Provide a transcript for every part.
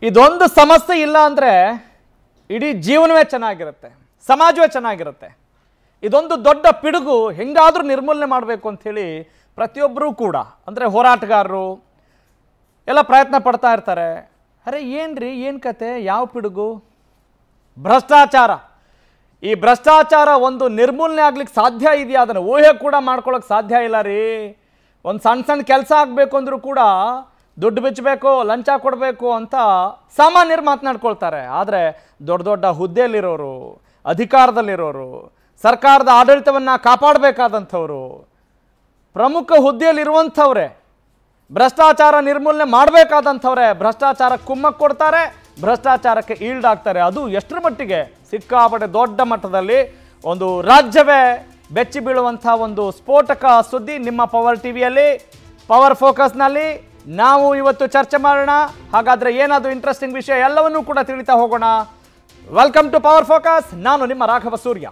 ಇದೊಂದು ಸಮಸ್ಯೆ ಇಲ್ಲ ಅಂದರೆ ಇಡೀ ಜೀವನವೇ ಚೆನ್ನಾಗಿರುತ್ತೆ ಸಮಾಜವೇ ಚೆನ್ನಾಗಿರುತ್ತೆ ಇದೊಂದು ದೊಡ್ಡ ಪಿಡುಗು ಹೆಂಗಾದರೂ ನಿರ್ಮೂಲನೆ ಮಾಡಬೇಕು ಅಂಥೇಳಿ ಪ್ರತಿಯೊಬ್ಬರೂ ಕೂಡ ಅಂದರೆ ಹೋರಾಟಗಾರರು ಎಲ್ಲ ಪ್ರಯತ್ನ ಪಡ್ತಾ ಇರ್ತಾರೆ ಅರೆ ಏನ್ರಿ ಏನು ಕತೆ ಯಾವ ಪಿಡುಗು ಭ್ರಷ್ಟಾಚಾರ ಈ ಭ್ರಷ್ಟಾಚಾರ ಒಂದು ನಿರ್ಮೂಲನೆ ಆಗ್ಲಿಕ್ಕೆ ಸಾಧ್ಯ ಇದೆಯಾ ಅದನ್ನು ಊಹೆ ಕೂಡ ಮಾಡ್ಕೊಳಕ್ಕೆ ಸಾಧ್ಯ ಇಲ್ಲ ರೀ ಒಂದು ಸಣ್ಣ ಸಣ್ಣ ಕೆಲಸ ಆಗಬೇಕು ಅಂದರೂ ಕೂಡ ದುಡ್ಡು ಬಿಚ್ಚಬೇಕು ಲಂಚ ಕೊಡಬೇಕು ಅಂತ ಸಾಮಾನ್ಯರು ಮಾತನಾಡ್ಕೊಳ್ತಾರೆ ಆದರೆ ದೊಡ್ಡ ದೊಡ್ಡ ಹುದ್ದೆಯಲ್ಲಿರೋರು ಅಧಿಕಾರದಲ್ಲಿರೋರು ಸರ್ಕಾರದ ಆಡಳಿತವನ್ನು ಕಾಪಾಡಬೇಕಾದಂಥವ್ರು ಪ್ರಮುಖ ಹುದ್ದೆಯಲ್ಲಿರುವಂಥವ್ರೆ ಭ್ರಷ್ಟಾಚಾರ ನಿರ್ಮೂಲನೆ ಮಾಡಬೇಕಾದಂಥವ್ರೆ ಭ್ರಷ್ಟಾಚಾರ ಕುಮ್ಮಕ್ಕೆ ಕೊಡ್ತಾರೆ ಭ್ರಷ್ಟಾಚಾರಕ್ಕೆ ಈಲ್ಡ್ ಆಗ್ತಾರೆ ಅದು ಎಷ್ಟರ ಮಟ್ಟಿಗೆ ಸಿಕ್ಕಾಪಟ್ಟೆ ದೊಡ್ಡ ಮಟ್ಟದಲ್ಲಿ ಒಂದು ರಾಜ್ಯವೇ ಬೆಚ್ಚಿ ಬೀಳುವಂಥ ಒಂದು ಸ್ಫೋಟಕ ಸುದ್ದಿ ನಿಮ್ಮ ಪವರ್ ಟಿವಿಯಲ್ಲಿ ಪವರ್ ಫೋಕಸ್ನಲ್ಲಿ ನಾವು ಇವತ್ತು ಚರ್ಚೆ ಮಾಡೋಣ ಹಾಗಾದರೆ ಏನಾದರೂ ಇಂಟ್ರೆಸ್ಟಿಂಗ್ ವಿಷಯ ಎಲ್ಲವನ್ನೂ ಕೂಡ ತಿಳಿತಾ ಹೋಗೋಣ ವೆಲ್ಕಮ್ ಟು ಪವರ್ ಫೋಕಸ್ ನಾನು ನಿಮ್ಮ ರಾಘವ ಸೂರ್ಯ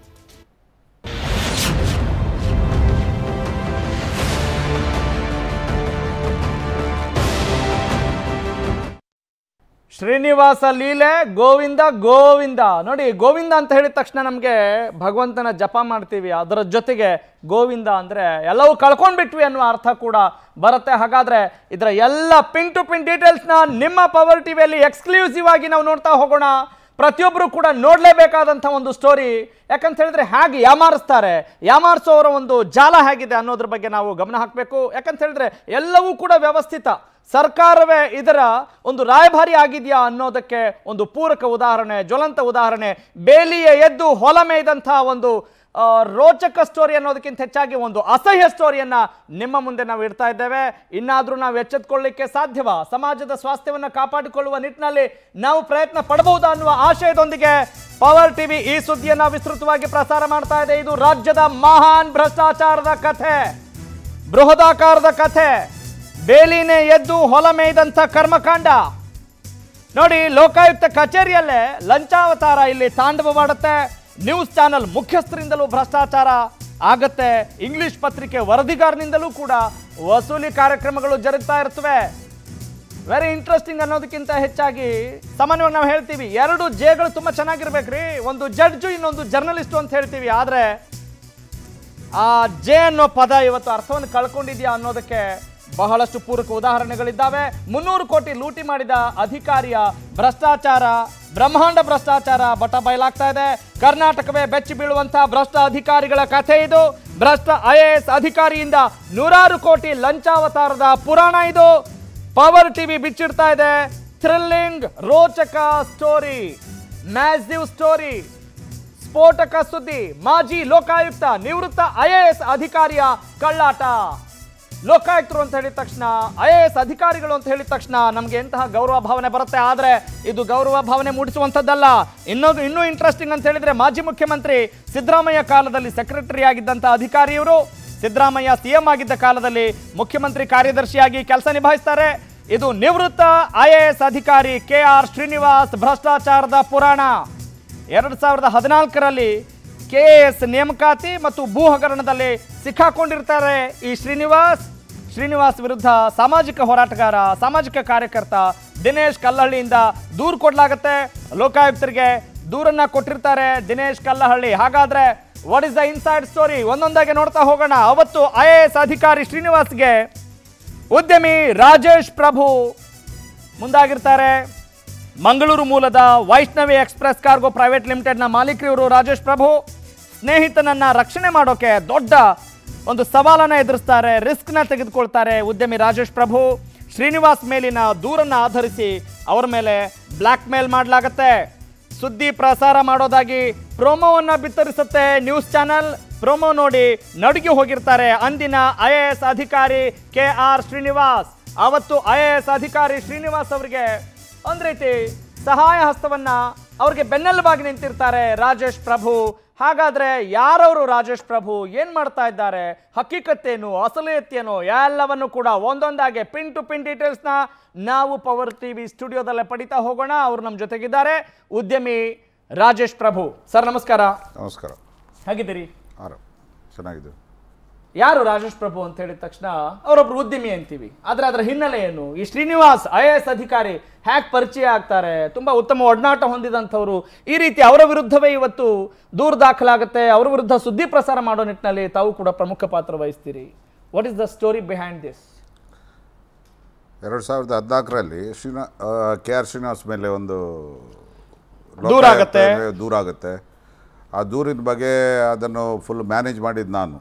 ಶ್ರೀನಿವಾಸ ಲೀಲೆ ಗೋವಿಂದ ಗೋವಿಂದ ನೋಡಿ ಗೋವಿಂದ ಅಂತ ಹೇಳಿದ ತಕ್ಷಣ ನಮಗೆ ಭಗವಂತನ ಜಪ ಮಾಡ್ತೀವಿ ಅದರ ಜೊತೆಗೆ ಗೋವಿಂದ ಅಂದರೆ ಎಲ್ಲವೂ ಕಳ್ಕೊಂಡ್ಬಿಟ್ವಿ ಅನ್ನುವ ಅರ್ಥ ಕೂಡ ಬರುತ್ತೆ ಹಾಗಾದ್ರೆ ಇದರ ಎಲ್ಲ ಪಿನ್ ಟು ಪಿನ್ ಡೀಟೇಲ್ಸ್ನ ನಿಮ್ಮ ಪವರ್ ಟಿವಿಯಲ್ಲಿ ಎಕ್ಸ್ಕ್ಲೂಸಿವ್ ಆಗಿ ನಾವು ನೋಡ್ತಾ ಹೋಗೋಣ ಪ್ರತಿಯೊಬ್ಬರು ಕೂಡ ನೋಡಲೇಬೇಕಾದಂಥ ಒಂದು ಸ್ಟೋರಿ ಯಾಕಂತ ಹೇಳಿದ್ರೆ ಹೇಗೆ ಯಾಮಾರಿಸ್ತಾರೆ ಯಾಮಾರಿಸೋರ ಒಂದು ಜಾಲ ಹೇಗಿದೆ ಅನ್ನೋದ್ರ ಬಗ್ಗೆ ನಾವು ಗಮನ ಹಾಕಬೇಕು ಯಾಕಂತ ಹೇಳಿದ್ರೆ ಎಲ್ಲವೂ ಕೂಡ ವ್ಯವಸ್ಥಿತ ಸರ್ಕಾರವೇ ಇದರ ಒಂದು ರಾಯಭಾರಿ ಆಗಿದೆಯಾ ಅನ್ನೋದಕ್ಕೆ ಒಂದು ಪೂರಕ ಉದಾಹರಣೆ ಜ್ವಲಂತ ಉದಾಹರಣೆ ಬೇಲಿಯ ಎದ್ದು ಹೊಲ ಮೇಯ್ದಂಥ ಒಂದು ಆ, ರೋಚಕ ಸ್ಟೋರಿ ಅನ್ನೋದಕ್ಕಿಂತ ಹೆಚ್ಚಾಗಿ ಒಂದು ಅಸಹ್ಯ ಸ್ಟೋರಿಯನ್ನ ನಿಮ್ಮ ಮುಂದೆ ನಾವು ಇಡ್ತಾ ಇದ್ದೇವೆ ಇನ್ನಾದರೂ ನಾವು ಎಚ್ಚೆತ್ಕೊಳ್ಳಿಕ್ಕೆ ಸಾಧ್ಯವಾ ಸಮಾಜದ ಸ್ವಾಸ್ಥ್ಯವನ್ನು ಕಾಪಾಡಿಕೊಳ್ಳುವ ನಿಟ್ಟಿನಲ್ಲಿ ನಾವು ಪ್ರಯತ್ನ ಪಡಬಹುದಾ ಅನ್ನುವ ಆಶಯದೊಂದಿಗೆ ಪವರ್ ಟಿವಿ ಈ ಸುದ್ದಿಯನ್ನ ವಿಸ್ತೃತವಾಗಿ ಪ್ರಸಾರ ಮಾಡ್ತಾ ಇದೆ ಇದು ರಾಜ್ಯದ ಮಹಾನ್ ಭ್ರಷ್ಟಾಚಾರದ ಕಥೆ ಬೃಹದಾಕಾರದ ಕಥೆ ಬೇಲಿನೇ ಎದ್ದು ಹೊಲ ಮೇಯ್ದಂಥ ಕರ್ಮಕಾಂಡ ನೋಡಿ ಲೋಕಾಯುಕ್ತ ಕಚೇರಿಯಲ್ಲೇ ಲಂಚಾವತಾರ ಇಲ್ಲಿ ತಾಂಡವ ಮಾಡುತ್ತೆ ನ್ಯೂಸ್ ಚಾನೆಲ್ ಮುಖ್ಯಸ್ಥರಿಂದಲೂ ಭ್ರಷ್ಟಾಚಾರ ಆಗತ್ತೆ ಇಂಗ್ಲಿಷ್ ಪತ್ರಿಕೆ ವರದಿಗಾರನಿಂದಲೂ ಕೂಡ ವಸೂಲಿ ಕಾರ್ಯಕ್ರಮಗಳು ಜರುಗ್ತಾ ಇರ್ತವೆ ವೆರಿ ಇಂಟ್ರೆಸ್ಟಿಂಗ್ ಅನ್ನೋದಕ್ಕಿಂತ ಹೆಚ್ಚಾಗಿ ಸಾಮಾನ್ಯವಾಗಿ ನಾವು ಹೇಳ್ತೀವಿ ಎರಡು ಜೇಗಳು ತುಂಬ ಚೆನ್ನಾಗಿರ್ಬೇಕ್ರಿ ಒಂದು ಜಡ್ಜು ಇನ್ನೊಂದು ಜರ್ನಲಿಸ್ಟು ಅಂತ ಹೇಳ್ತೀವಿ ಆದರೆ ಆ ಜೆ ಅನ್ನೋ ಪದ ಇವತ್ತು ಅರ್ಥವನ್ನು ಕಳ್ಕೊಂಡಿದ್ಯಾ ಅನ್ನೋದಕ್ಕೆ ಬಹಳಷ್ಟು ಪೂರಕ ಉದಾಹರಣೆಗಳಿದ್ದಾವೆ ಮುನ್ನೂರು ಕೋಟಿ ಲೂಟಿ ಮಾಡಿದ ಅಧಿಕಾರಿಯ ಭ್ರಷ್ಟಾಚಾರ ಬ್ರಹ್ಮಾಂಡ ಭ್ರಷ್ಟಾಚಾರ ಬಟ ಬಯಲಾಗ್ತಾ ಇದೆ ಕರ್ನಾಟಕವೇ ಬೆಚ್ಚಿ ಬೀಳುವಂತಹ ಭ್ರಷ್ಟ ಅಧಿಕಾರಿಗಳ ಕಥೆ ಇದು ಭ್ರಷ್ಟ ಐ ಎ ಎಸ್ ಅಧಿಕಾರಿಯಿಂದ ನೂರಾರು ಕೋಟಿ ಲಂಚಾವತಾರದ ಪುರಾಣ ಇದು ಪವರ್ ಟಿವಿ ಬಿಚ್ಚಿಡ್ತಾ ಇದೆ ಥ್ರಿಲ್ಲಿಂಗ್ ರೋಚಕ ಸ್ಟೋರಿ ಮ್ಯಾಸಿವ್ ಸ್ಟೋರಿ ಸ್ಫೋಟಕ ಸುದ್ದಿ ಮಾಜಿ ಲೋಕಾಯುಕ್ತ ನಿವೃತ್ತ ಐಎಎಸ್ ಅಧಿಕಾರಿಯ ಕಳ್ಳಾಟ ಲೋಕಾಯುಕ್ತರು ಅಂತ ಹೇಳಿದ ತಕ್ಷಣ ಐ ಎ ಎಸ್ ಅಧಿಕಾರಿಗಳು ಅಂತ ಹೇಳಿದ ತಕ್ಷಣ ನಮಗೆ ಎಂತಹ ಗೌರವ ಭಾವನೆ ಬರುತ್ತೆ ಆದರೆ ಇದು ಗೌರವ ಭಾವನೆ ಮೂಡಿಸುವಂಥದ್ದಲ್ಲ ಇನ್ನೊಂದು ಇನ್ನೂ ಇಂಟ್ರೆಸ್ಟಿಂಗ್ ಅಂತ ಹೇಳಿದ್ರೆ ಮಾಜಿ ಮುಖ್ಯಮಂತ್ರಿ ಸಿದ್ದರಾಮಯ್ಯ ಕಾಲದಲ್ಲಿ ಸೆಕ್ರೆಟರಿ ಆಗಿದ್ದಂಥ ಅಧಿಕಾರಿ ಇವರು ಸಿದ್ದರಾಮಯ್ಯ ಸಿಎಂ ಆಗಿದ್ದ ಕಾಲದಲ್ಲಿ ಮುಖ್ಯಮಂತ್ರಿ ಕಾರ್ಯದರ್ಶಿಯಾಗಿ ಕೆಲಸ ನಿಭಾಯಿಸ್ತಾರೆ ಇದು ನಿವೃತ್ತ ಐ ಎ ಎಸ್ ಅಧಿಕಾರಿ ಕೆ ಆರ್ ಶ್ರೀನಿವಾಸ್ ಭ್ರಷ್ಟಾಚಾರದ ಪುರಾಣ ಎರಡು ಸಾವಿರದ ಹದಿನಾಲ್ಕರಲ್ಲಿ ಕೆ ಎಸ್ ನೇಮಕಾತಿ ಮತ್ತು ಭೂ ಹಗರಣದಲ್ಲಿ ಸಿಕ್ಕಾಕೊಂಡಿರ್ತಾರೆ ಈ ಶ್ರೀನಿವಾಸ್ ಶ್ರೀನಿವಾಸ್ ವಿರುದ್ಧ ಸಾಮಾಜಿಕ ಹೋರಾಟಗಾರ ಸಾಮಾಜಿಕ ಕಾರ್ಯಕರ್ತ ದಿನೇಶ್ ಕಲ್ಲಹಳ್ಳಿಯಿಂದ ದೂರು ಕೊಡಲಾಗುತ್ತೆ ಲೋಕಾಯುಕ್ತರಿಗೆ ದೂರನ್ನ ಕೊಟ್ಟಿರ್ತಾರೆ ದಿನೇಶ್ ಕಲ್ಲಹಳ್ಳಿ ಹಾಗಾದ್ರೆ what is the inside story ಒಂದೊಂದಾಗಿ ನೋಡ್ತಾ ಹೋಗೋಣ ಅವತ್ತು ಐ ಎ ಎಸ್ ಅಧಿಕಾರಿ ಶ್ರೀನಿವಾಸ್ಗೆ ಉದ್ಯಮಿ ರಾಜೇಶ್ ಪ್ರಭು ಮುಂದಾಗಿರ್ತಾರೆ ಮಂಗಳೂರು ಮೂಲದ ವೈಷ್ಣವಿ ಎಕ್ಸ್ಪ್ರೆಸ್ ಕಾರ್ಗೋ ಪ್ರೈವೇಟ್ ಲಿಮಿಟೆಡ್ನ ಮಾಲೀಕರು ರಾಜೇಶ್ ಪ್ರಭು ಸ್ನೇಹಿತನನ್ನ ರಕ್ಷಣೆ ಮಾಡೋಕೆ ದೊಡ್ಡ ಒಂದು ಸವಾಲನ್ನ ಎದುರಿಸ್ತಾರೆ ರಿಸ್ಕ್ನ ತೆಗೆದುಕೊಳ್ತಾರೆ ಉದ್ಯಮಿ ರಾಜೇಶ್ ಪ್ರಭು ಶ್ರೀನಿವಾಸ್ ಮೇಲಿನ ದೂರನ್ನ ಆಧರಿಸಿ ಅವರ ಮೇಲೆ ಬ್ಲ್ಯಾಕ್ ಮೇಲ್ ಮಾಡಲಾಗತ್ತೆ ಸುದ್ದಿ ಪ್ರಸಾರ ಮಾಡೋದಾಗಿ ಪ್ರೋಮೋವನ್ನ ಬಿತ್ತರಿಸುತ್ತೆ ನ್ಯೂಸ್ ಚಾನೆಲ್ ಪ್ರೋಮೋ ನೋಡಿ ನಡುಗಿ ಹೋಗಿರ್ತಾರೆ ಅಂದಿನ ಐ ಎ ಎಸ್ ಅಧಿಕಾರಿ ಕೆ ಆರ್ ಶ್ರೀನಿವಾಸ್ ಅವತ್ತು ಐ ಎ ಎಸ್ ಅಧಿಕಾರಿ ಶ್ರೀನಿವಾಸ್ ಅವರಿಗೆ ಒಂದ್ ರೀತಿ ಸಹಾಯ ಹಸ್ತವನ್ನ ಅವ್ರಿಗೆ ಬೆನ್ನೆಲುಬಾಗಿ ನಿಂತಿರ್ತಾರೆ ರಾಜೇಶ್ ಪ್ರಭು ಹಾಗಾದ್ರೆ ಯಾರವರು ರಾಜೇಶ್ ಪ್ರಭು ಏನ್ ಮಾಡ್ತಾ ಇದ್ದಾರೆ ಹಕ್ಕಿಕತ್ತೇನು ಅಸಲಿಯತ್ತೇನು ಎಲ್ಲವನ್ನು ಕೂಡ ಒಂದೊಂದಾಗಿ ಪಿನ್ ಟು ಪಿನ್ ಡೀಟೇಲ್ಸ್ನ ನಾವು ಪವರ್ ಟಿವಿ ಸ್ಟುಡಿಯೋದಲ್ಲೇ ಪಡಿತಾ ಹೋಗೋಣ ಅವರು ನಮ್ಮ ಜೊತೆಗಿದ್ದಾರೆ ಉದ್ಯಮಿ ರಾಜೇಶ್ ಪ್ರಭು ಸರ್ ನಮಸ್ಕಾರ ನಮಸ್ಕಾರ ಹೇಗಿದ್ದೀರಿ ಆರಾಮ್ ಚೆನ್ನಾಗಿದೆ ಯಾರು ರಾಜೇಶ್ ಪ್ರಭು ಅಂತ ಹೇಳಿದ ತಕ್ಷಣ ಅವರೊಬ್ರು ಉದ್ಯಮಿ ಅಂತೀವಿ ಆದ್ರೆ ಅದರ ಹಿನ್ನೆಲೆ ಏನು ಈ ಶ್ರೀನಿವಾಸ್ ಐ ಎ ಎಸ್ ಅಧಿಕಾರಿ ಹ್ಯಾಕ್ ಪರಿಚಯ ಆಗ್ತಾರೆ ತುಂಬಾ ಉತ್ತಮ ಒಡನಾಟ ಹೊಂದಿದಂಥವ್ರು ಈ ರೀತಿ ಅವರ ವಿರುದ್ಧವೇ ಇವತ್ತು ದೂರು ದಾಖಲಾಗುತ್ತೆ ಅವರ ವಿರುದ್ಧ ಸುದ್ದಿ ಪ್ರಸಾರ ಮಾಡೋ ನಿಟ್ಟಿನಲ್ಲಿ ತಾವು ಕೂಡ ಪ್ರಮುಖ ಪಾತ್ರ ವಹಿಸ್ತೀರಿ what is the story behind this ಎರಡು ಸಾವಿರದ ಹದಿನಾಲ್ಕರಲ್ಲಿ ಶ್ರೀನಾ ಕೆ ಆರ್ ಶ್ರೀನಿವಾಸ್ ಮೇಲೆ ಒಂದು ದೂರ ಆಗತ್ತೆ. ಲೋಕಾಯುಕ್ತ ದೂರ ಆಗುತ್ತೆ ಆ ದೂರಿನ ಬಗ್ಗೆ ಅದನ್ನು ಫುಲ್ ಮ್ಯಾನೇಜ್ ಮಾಡಿದ್ದು ನಾನು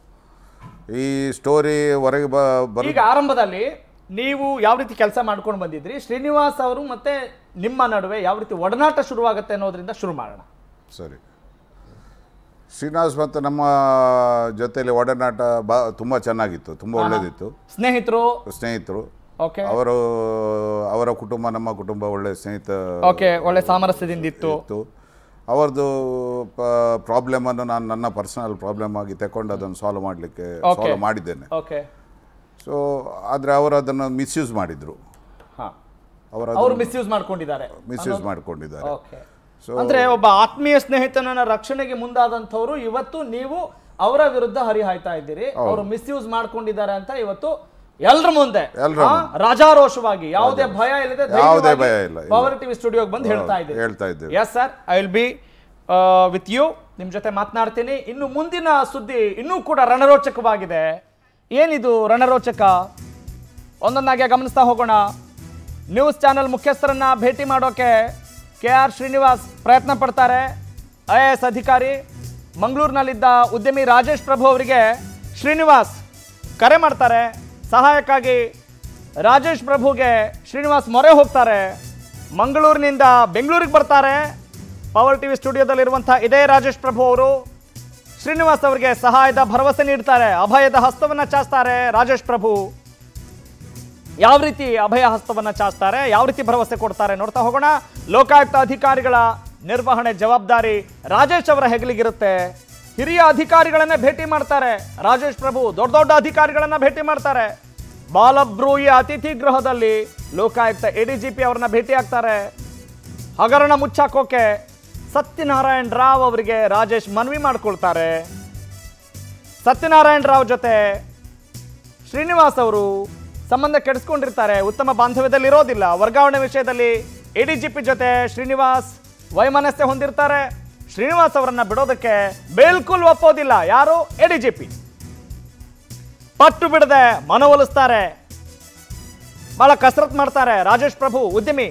ಈ ಸ್ಟೋರಿ ಹೊರಗೆ ಬ ಬರ ಈಗ ಆರಂಭದಲ್ಲಿ ನೀವು ಯಾವ ರೀತಿ ಕೆಲಸ ಮಾಡ್ಕೊಂಡು ಬಂದಿದ್ರಿ ಶ್ರೀನಿವಾಸ್ ಅವರು ಮತ್ತೆ ನಿಮ್ಮ ನಡುವೆ ಯಾವ ರೀತಿ ಒಡನಾಟ ಶುರುವಾಗುತ್ತೆ ಅನ್ನೋದ್ರಿಂದ ಶುರು ಮಾಡೋಣ ಸರಿ ಶ್ರೀನಿವಾಸ್ ಮತ್ತು ನಮ್ಮ ಜೊತೆಯಲ್ಲಿ ಒಡನಾಟ ಬಾ ತುಂಬ ಚೆನ್ನಾಗಿತ್ತು ತುಂಬ ಒಳ್ಳೆಯದಿತ್ತು ಸ್ನೇಹಿತರು ಸ್ನೇಹಿತರು ಓಕೆ ಅವರು ಅವರ ಕುಟುಂಬ ನಮ್ಮ ಕುಟುಂಬ ಒಳ್ಳೆ ಸ್ನೇಹಿತ ಓಕೆ ಒಳ್ಳೆ ಸಾಮರಸ್ಯದಿಂದ ಇತ್ತು ಇತ್ತು ಅವರದ್ದು ಪ್ರಾಬ್ಲಮನ್ನು ನಾನು ನನ್ನ ಪರ್ಸನಲ್ ಪ್ರಾಬ್ಲಮ್ ಆಗಿ ತಗೊಂಡು ಅದನ್ನು ಸಾಲ್ವ್ ಮಾಡಲಿಕ್ಕೆ Okay. ಸಾಲ್ವ್ ಮಾಡಿದ್ದೇನೆ ಓಕೆ ಸೊ ಆದರೆ ಅವರು ಅದನ್ನು ಮಿಸ್ಯೂಸ್ ಮಾಡಿದರು ಹಾ ಅವರ ಅವರು ಮಿಸ್ಯೂಸ್ ಮಾಡ್ಕೊಂಡಿದ್ದಾರೆ ಮಿಸ್ಯೂಸ್ ಮಾಡಿಕೊಂಡಿದ್ದಾರೆ ಓಕೆ ಸೊ ಅಂದ್ರೆ ಒಬ್ಬ ಆತ್ಮೀಯ ಸ್ನೇಹಿತನನ್ನ ರಕ್ಷಣೆಗೆ ಮುಂದಾದಂಥವ್ರು ಇವತ್ತು ನೀವು ಅವರ ವಿರುದ್ಧ ಹರಿಹಾಯ್ತಾ ಇದ್ದೀರಿ ಅವರು ಮಿಸ್ಯೂಸ್ ಮಾಡ್ಕೊಂಡಿದ್ದಾರೆ ಅಂತ ಇವತ್ತು ಎಲ್ರ ಮುಂದೆ ಎಲ್ರ ಆ, ರಾಜಾರೋಷವಾಗಿ ಯಾವುದೇ ಭಯ ಇಲ್ಲದೆ ಯಾವುದೇ ಭಯ ಇಲ್ಲ, ಇಲ್ಲ. ಪವರ್ ಟಿವಿ ಸ್ಟುಡಿಯೋಗೆ ಬಂದು ಹೇಳ್ತಾ ಇದ್ದೀರಿ ಹೇಳ್ತಾ ಇದ್ದೇವೆ yes sir I will be with you ನಿಮ್ಮ ಜೊತೆ ಮಾತನಾಡ್ತೀನಿ ಇನ್ನು ಮುಂದಿನ ಸುದ್ದಿ ಇನ್ನೂ ಕೂಡ ರಣರೋಚಕವಾಗಿದೆ ಏನಿದು ರಣರೋಚಕ ಒಂದೊಂದಾಗಿ ಗಮನಿಸ್ತಾ ಹೋಗೋಣ ನ್ಯೂಸ್ ಚಾನೆಲ್ ಮುಖ್ಯಸ್ಥರನ್ನ ಭೇಟಿ ಮಾಡೋಕೆ ಕೆ ಆರ್ ಶ್ರೀನಿವಾಸ್ ಪ್ರಯತ್ನ ಪಡ್ತಾರೆ ಐ ಎ ಎಸ್ ಅಧಿಕಾರಿ ಮಂಗಳೂರಿನಲ್ಲಿದ್ದ ಉದ್ಯಮಿ ರಾಜೇಶ್ ಪ್ರಭು ಅವರಿಗೆ ಶ್ರೀನಿವಾಸ್ ಕರೆ ಮಾಡ್ತಾರೆ ಸಹಾಯಕ್ಕಾಗಿ ರಾಜೇಶ್ ಪ್ರಭುಗೆ ಶ್ರೀನಿವಾಸ್ ಮೊರೆ ಹೋಗ್ತಾರೆ ಮಂಗಳೂರಿನಿಂದ ಬೆಂಗಳೂರಿಗೆ ಬರ್ತಾರೆ ಪವರ್ ಟಿವಿ ಸ್ಟುಡಿಯೋದಲ್ಲಿರುವಂಥ ಇದೇ ರಾಜೇಶ್ ಪ್ರಭು ಅವರು ಶ್ರೀನಿವಾಸ್ ಅವರಿಗೆ ಸಹಾಯದ ಭರವಸೆ ನೀಡ್ತಾರೆ ಅಭಯದ ಹಸ್ತವನ್ನ ಚಾಚ್ತಾರೆ ರಾಜೇಶ್ ಪ್ರಭು ಯಾವ ರೀತಿ ಅಭಯ ಹಸ್ತವನ್ನ ಚಾಚ್ತಾರೆ ಯಾವ ರೀತಿ ಭರವಸೆ ಕೊಡ್ತಾರೆ ನೋಡ್ತಾ ಹೋಗೋಣ ಲೋಕಾಯುಕ್ತ ಅಧಿಕಾರಿಗಳ ನಿರ್ವಹಣೆ ಜವಾಬ್ದಾರಿ ರಾಜೇಶ್ ಅವರ ಹೆಗಲಿಗಿರುತ್ತೆ ಹಿರಿಯ ಅಧಿಕಾರಿಗಳನ್ನ ಭೇಟಿ ಮಾಡ್ತಾರೆ ರಾಜೇಶ್ ಪ್ರಭು ದೊಡ್ಡ ದೊಡ್ಡ ಅಧಿಕಾರಿಗಳನ್ನ ಭೇಟಿ ಮಾಡ್ತಾರೆ ಬಾಲಬ್ರೂಯಿ ಅತಿಥಿ ಗೃಹದಲ್ಲಿ ಲೋಕಾಯುಕ್ತ ಎಡಿಜಿಪಿ ಅವರನ್ನ ಭೇಟಿ ಆಗ್ತಾರೆ ಹಗರಣ ಮುಚ್ಚಾಕೋಕೆ ಸತ್ಯನಾರಾಯಣ್ ರಾವ್ ಅವರಿಗೆ ರಾಜೇಶ್ ಮನವಿ ಮಾಡ್ಕೊಳ್ತಾರೆ ಸತ್ಯನಾರಾಯಣ್ ರಾವ್ ಜೊತೆ ಶ್ರೀನಿವಾಸ್ ಅವರು ಸಂಬಂಧ ಕೆಡಿಸ್ಕೊಂಡಿರ್ತಾರೆ ಉತ್ತಮ ಬಾಂಧವ್ಯದಲ್ಲಿ ಇರೋದಿಲ್ಲ ವರ್ಗಾವಣೆ ವಿಷಯದಲ್ಲಿ ಎಡಿಜಿಪಿ ಜೊತೆ ಶ್ರೀನಿವಾಸ್ ವೈಮನಸ್ಸೆ ಹೊಂದಿರ್ತಾರೆ ಶ್ರೀನಿವಾಸ್ ಅವರನ್ನ ಬಿಡೋದಕ್ಕೆ ಬಿಲ್ಕುಲ್ ಒಪ್ಪೋದಿಲ್ಲ ಯಾರು ಎಡಿಜಿಪಿ ಪಟ್ಟು ಬಿಡದೆ ಮನವೊಲಿಸ್ತಾರೆ ಬಹಳ ಕಸರತ್ ಮಾಡ್ತಾರೆ ರಾಜೇಶ್ ಪ್ರಭು ಉದ್ಯಮಿ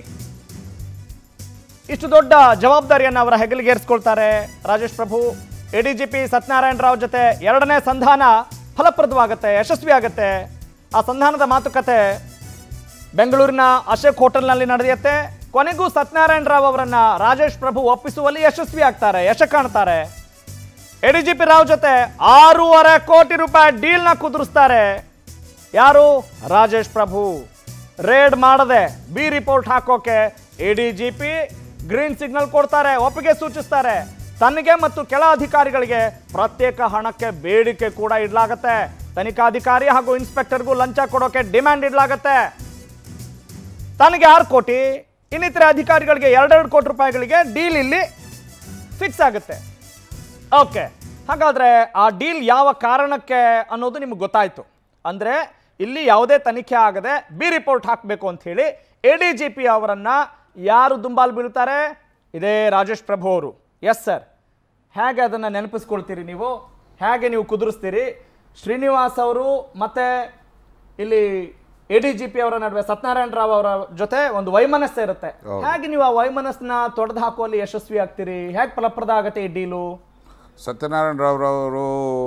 ಇಷ್ಟು ದೊಡ್ಡ ಜವಾಬ್ದಾರಿಯನ್ನು ಅವರ ಹೆಗಲಿಗೇರಿಸ್ಕೊಳ್ತಾರೆ ರಾಜೇಶ್ ಪ್ರಭು ಎಡಿಜಿಪಿ ಸತ್ಯನಾರಾಯಣ ರಾವ್ ಜೊತೆ ಎರಡನೇ ಸಂಧಾನ ಫಲಪ್ರದವಾಗುತ್ತೆ ಯಶಸ್ವಿ ಆಗುತ್ತೆ ಆ ಸಂಧಾನದ ಮಾತುಕತೆ ಬೆಂಗಳೂರಿನ ಅಶೋಕ್ ಹೋಟೆಲ್ನಲ್ಲಿ ನಡೆಯುತ್ತೆ ಕೊನೆಗೂ ಸತ್ಯನಾರಾಯಣ ರಾವ್ ಅವರನ್ನ ರಾಜೇಶ್ ಪ್ರಭು ಒಪ್ಪಿಸುವಲ್ಲಿ ಯಶಸ್ವಿ ಆಗ್ತಾರೆ ಯಶ ಕಾಣ್ತಾರೆ ಎಡಿಜಿಪಿ ರಾವ್ ಜೊತೆ ಆರೂವರೆ ಕೋಟಿ ರೂಪಾಯಿ ಡೀಲ್ನ ಕುದುರಿಸ್ತಾರೆ ಯಾರು ರಾಜೇಶ್ ಪ್ರಭು ರೇಡ್ ಮಾಡದೆ ಬಿ ರಿಪೋರ್ಟ್ ಹಾಕೋಕೆ ಎಡಿಜಿಪಿ ಗ್ರೀನ್ ಸಿಗ್ನಲ್ ಕೊಡ್ತಾರೆ ಒಪ್ಪಿಗೆ ಸೂಚಿಸ್ತಾರೆ ತನಗೆ ಮತ್ತು ಕೆಳ ಅಧಿಕಾರಿಗಳಿಗೆ ಪ್ರತ್ಯೇಕ ಹಣಕ್ಕೆ ಬೇಡಿಕೆ ಕೂಡ ಇಡ್ಲಾಗತ್ತೆ ತನಿಖಾಧಿಕಾರಿ ಹಾಗೂ ಇನ್ಸ್ಪೆಕ್ಟರ್ಗೂ ಲಂಚ ಕೊಡೋಕೆ ಡಿಮ್ಯಾಂಡ್ ಇಡ್ಲಾಗತ್ತೆ ತನಗೆ ಆರು ಕೋಟಿ ಇನ್ನಿತರೆ ಅಧಿಕಾರಿಗಳಿಗೆ ಎರಡೆರಡು ಕೋಟಿ ರೂಪಾಯಿಗಳಿಗೆ ಡೀಲ್ ಇಲ್ಲಿ ಫಿಕ್ಸ್ ಆಗುತ್ತೆ ಓಕೆ ಹಾಗಾದ್ರೆ ಆ ಡೀಲ್ ಯಾವ ಕಾರಣಕ್ಕೆ ಅನ್ನೋದು ನಿಮ್ಗೆ ಗೊತ್ತಾಯ್ತು ಅಂದ್ರೆ ಇಲ್ಲಿ ಯಾವುದೇ ತನಿಖೆ ಆಗದೆ ಬಿ ರಿಪೋರ್ಟ್ ಹಾಕಬೇಕು ಅಂತ ಹೇಳಿ ಎ ಡಿ ಜಿ ಪಿ ಅವರನ್ನ ಯಾರು ದುಂಬಾಲ್ ಬೀಳ್ತಾರೆ ಇದೇ ರಾಜೇಶ್ ಪ್ರಭು ಅವರು ಎಸ್ ಸರ್ ಹೇಗೆ ಅದನ್ನು ನೆನಪಿಸ್ಕೊಳ್ತೀರಿ ನೀವು ಹೇಗೆ ನೀವು ಕುದುರಿಸ್ತೀರಿ ಶ್ರೀನಿವಾಸ್ ಅವರು ಮತ್ತೆ ಇಲ್ಲಿ ಎ ಡಿ ಜಿ ಪಿ ಅವರ ನಡುವೆ ಸತ್ಯನಾರಾಯಣ ರಾವ್ ಅವರ ಜೊತೆ ಒಂದು ವೈಮನಸ್ಸು ಇರುತ್ತೆ ಹೇಗೆ ನೀವು ಆ ವೈಮನಸ್ಸನ್ನ ತೊಡೆದು ಹಾಕುವಲ್ಲಿ ಯಶಸ್ವಿ ಆಗ್ತೀರಿ ಹೇಗೆ ಫಲಪ್ರದ ಆಗತ್ತೆ ಈ ಡೀಲು ಸತ್ಯನಾರಾಯಣ ರಾವ್ರವರು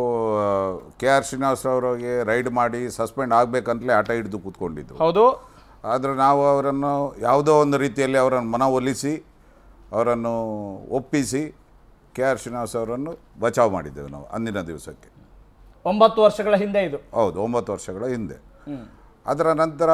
ಕೆ ಆರ್ ಶ್ರೀನಿವಾಸರವರಿಗೆ ರೈಡ್ ಮಾಡಿ ಸಸ್ಪೆಂಡ್ ಆಗಬೇಕಂತಲೇ ಆಟ ಹಿಡಿದು ಕೂತ್ಕೊಂಡಿದ್ರು ಹೌದು ಆದರೆ ನಾವು ಅವರನ್ನು ಯಾವುದೋ ಒಂದು ರೀತಿಯಲ್ಲಿ ಅವರನ್ನು ಮನವೊಲಿಸಿ ಅವರನ್ನು ಒಪ್ಪಿಸಿ ಕೆ ಆರ್ ಶ್ರೀನಿವಾಸ್ ಅವರನ್ನು ಬಚಾವ್ ಮಾಡಿದ್ದೆವು ನಾವು ಅಂದಿನ ದಿವಸಕ್ಕೆ ಒಂಬತ್ತು ವರ್ಷಗಳ ಹಿಂದೆ ಇದು ಹೌದು ಒಂಬತ್ತು ವರ್ಷಗಳ ಹಿಂದೆ ಅದರ ನಂತರ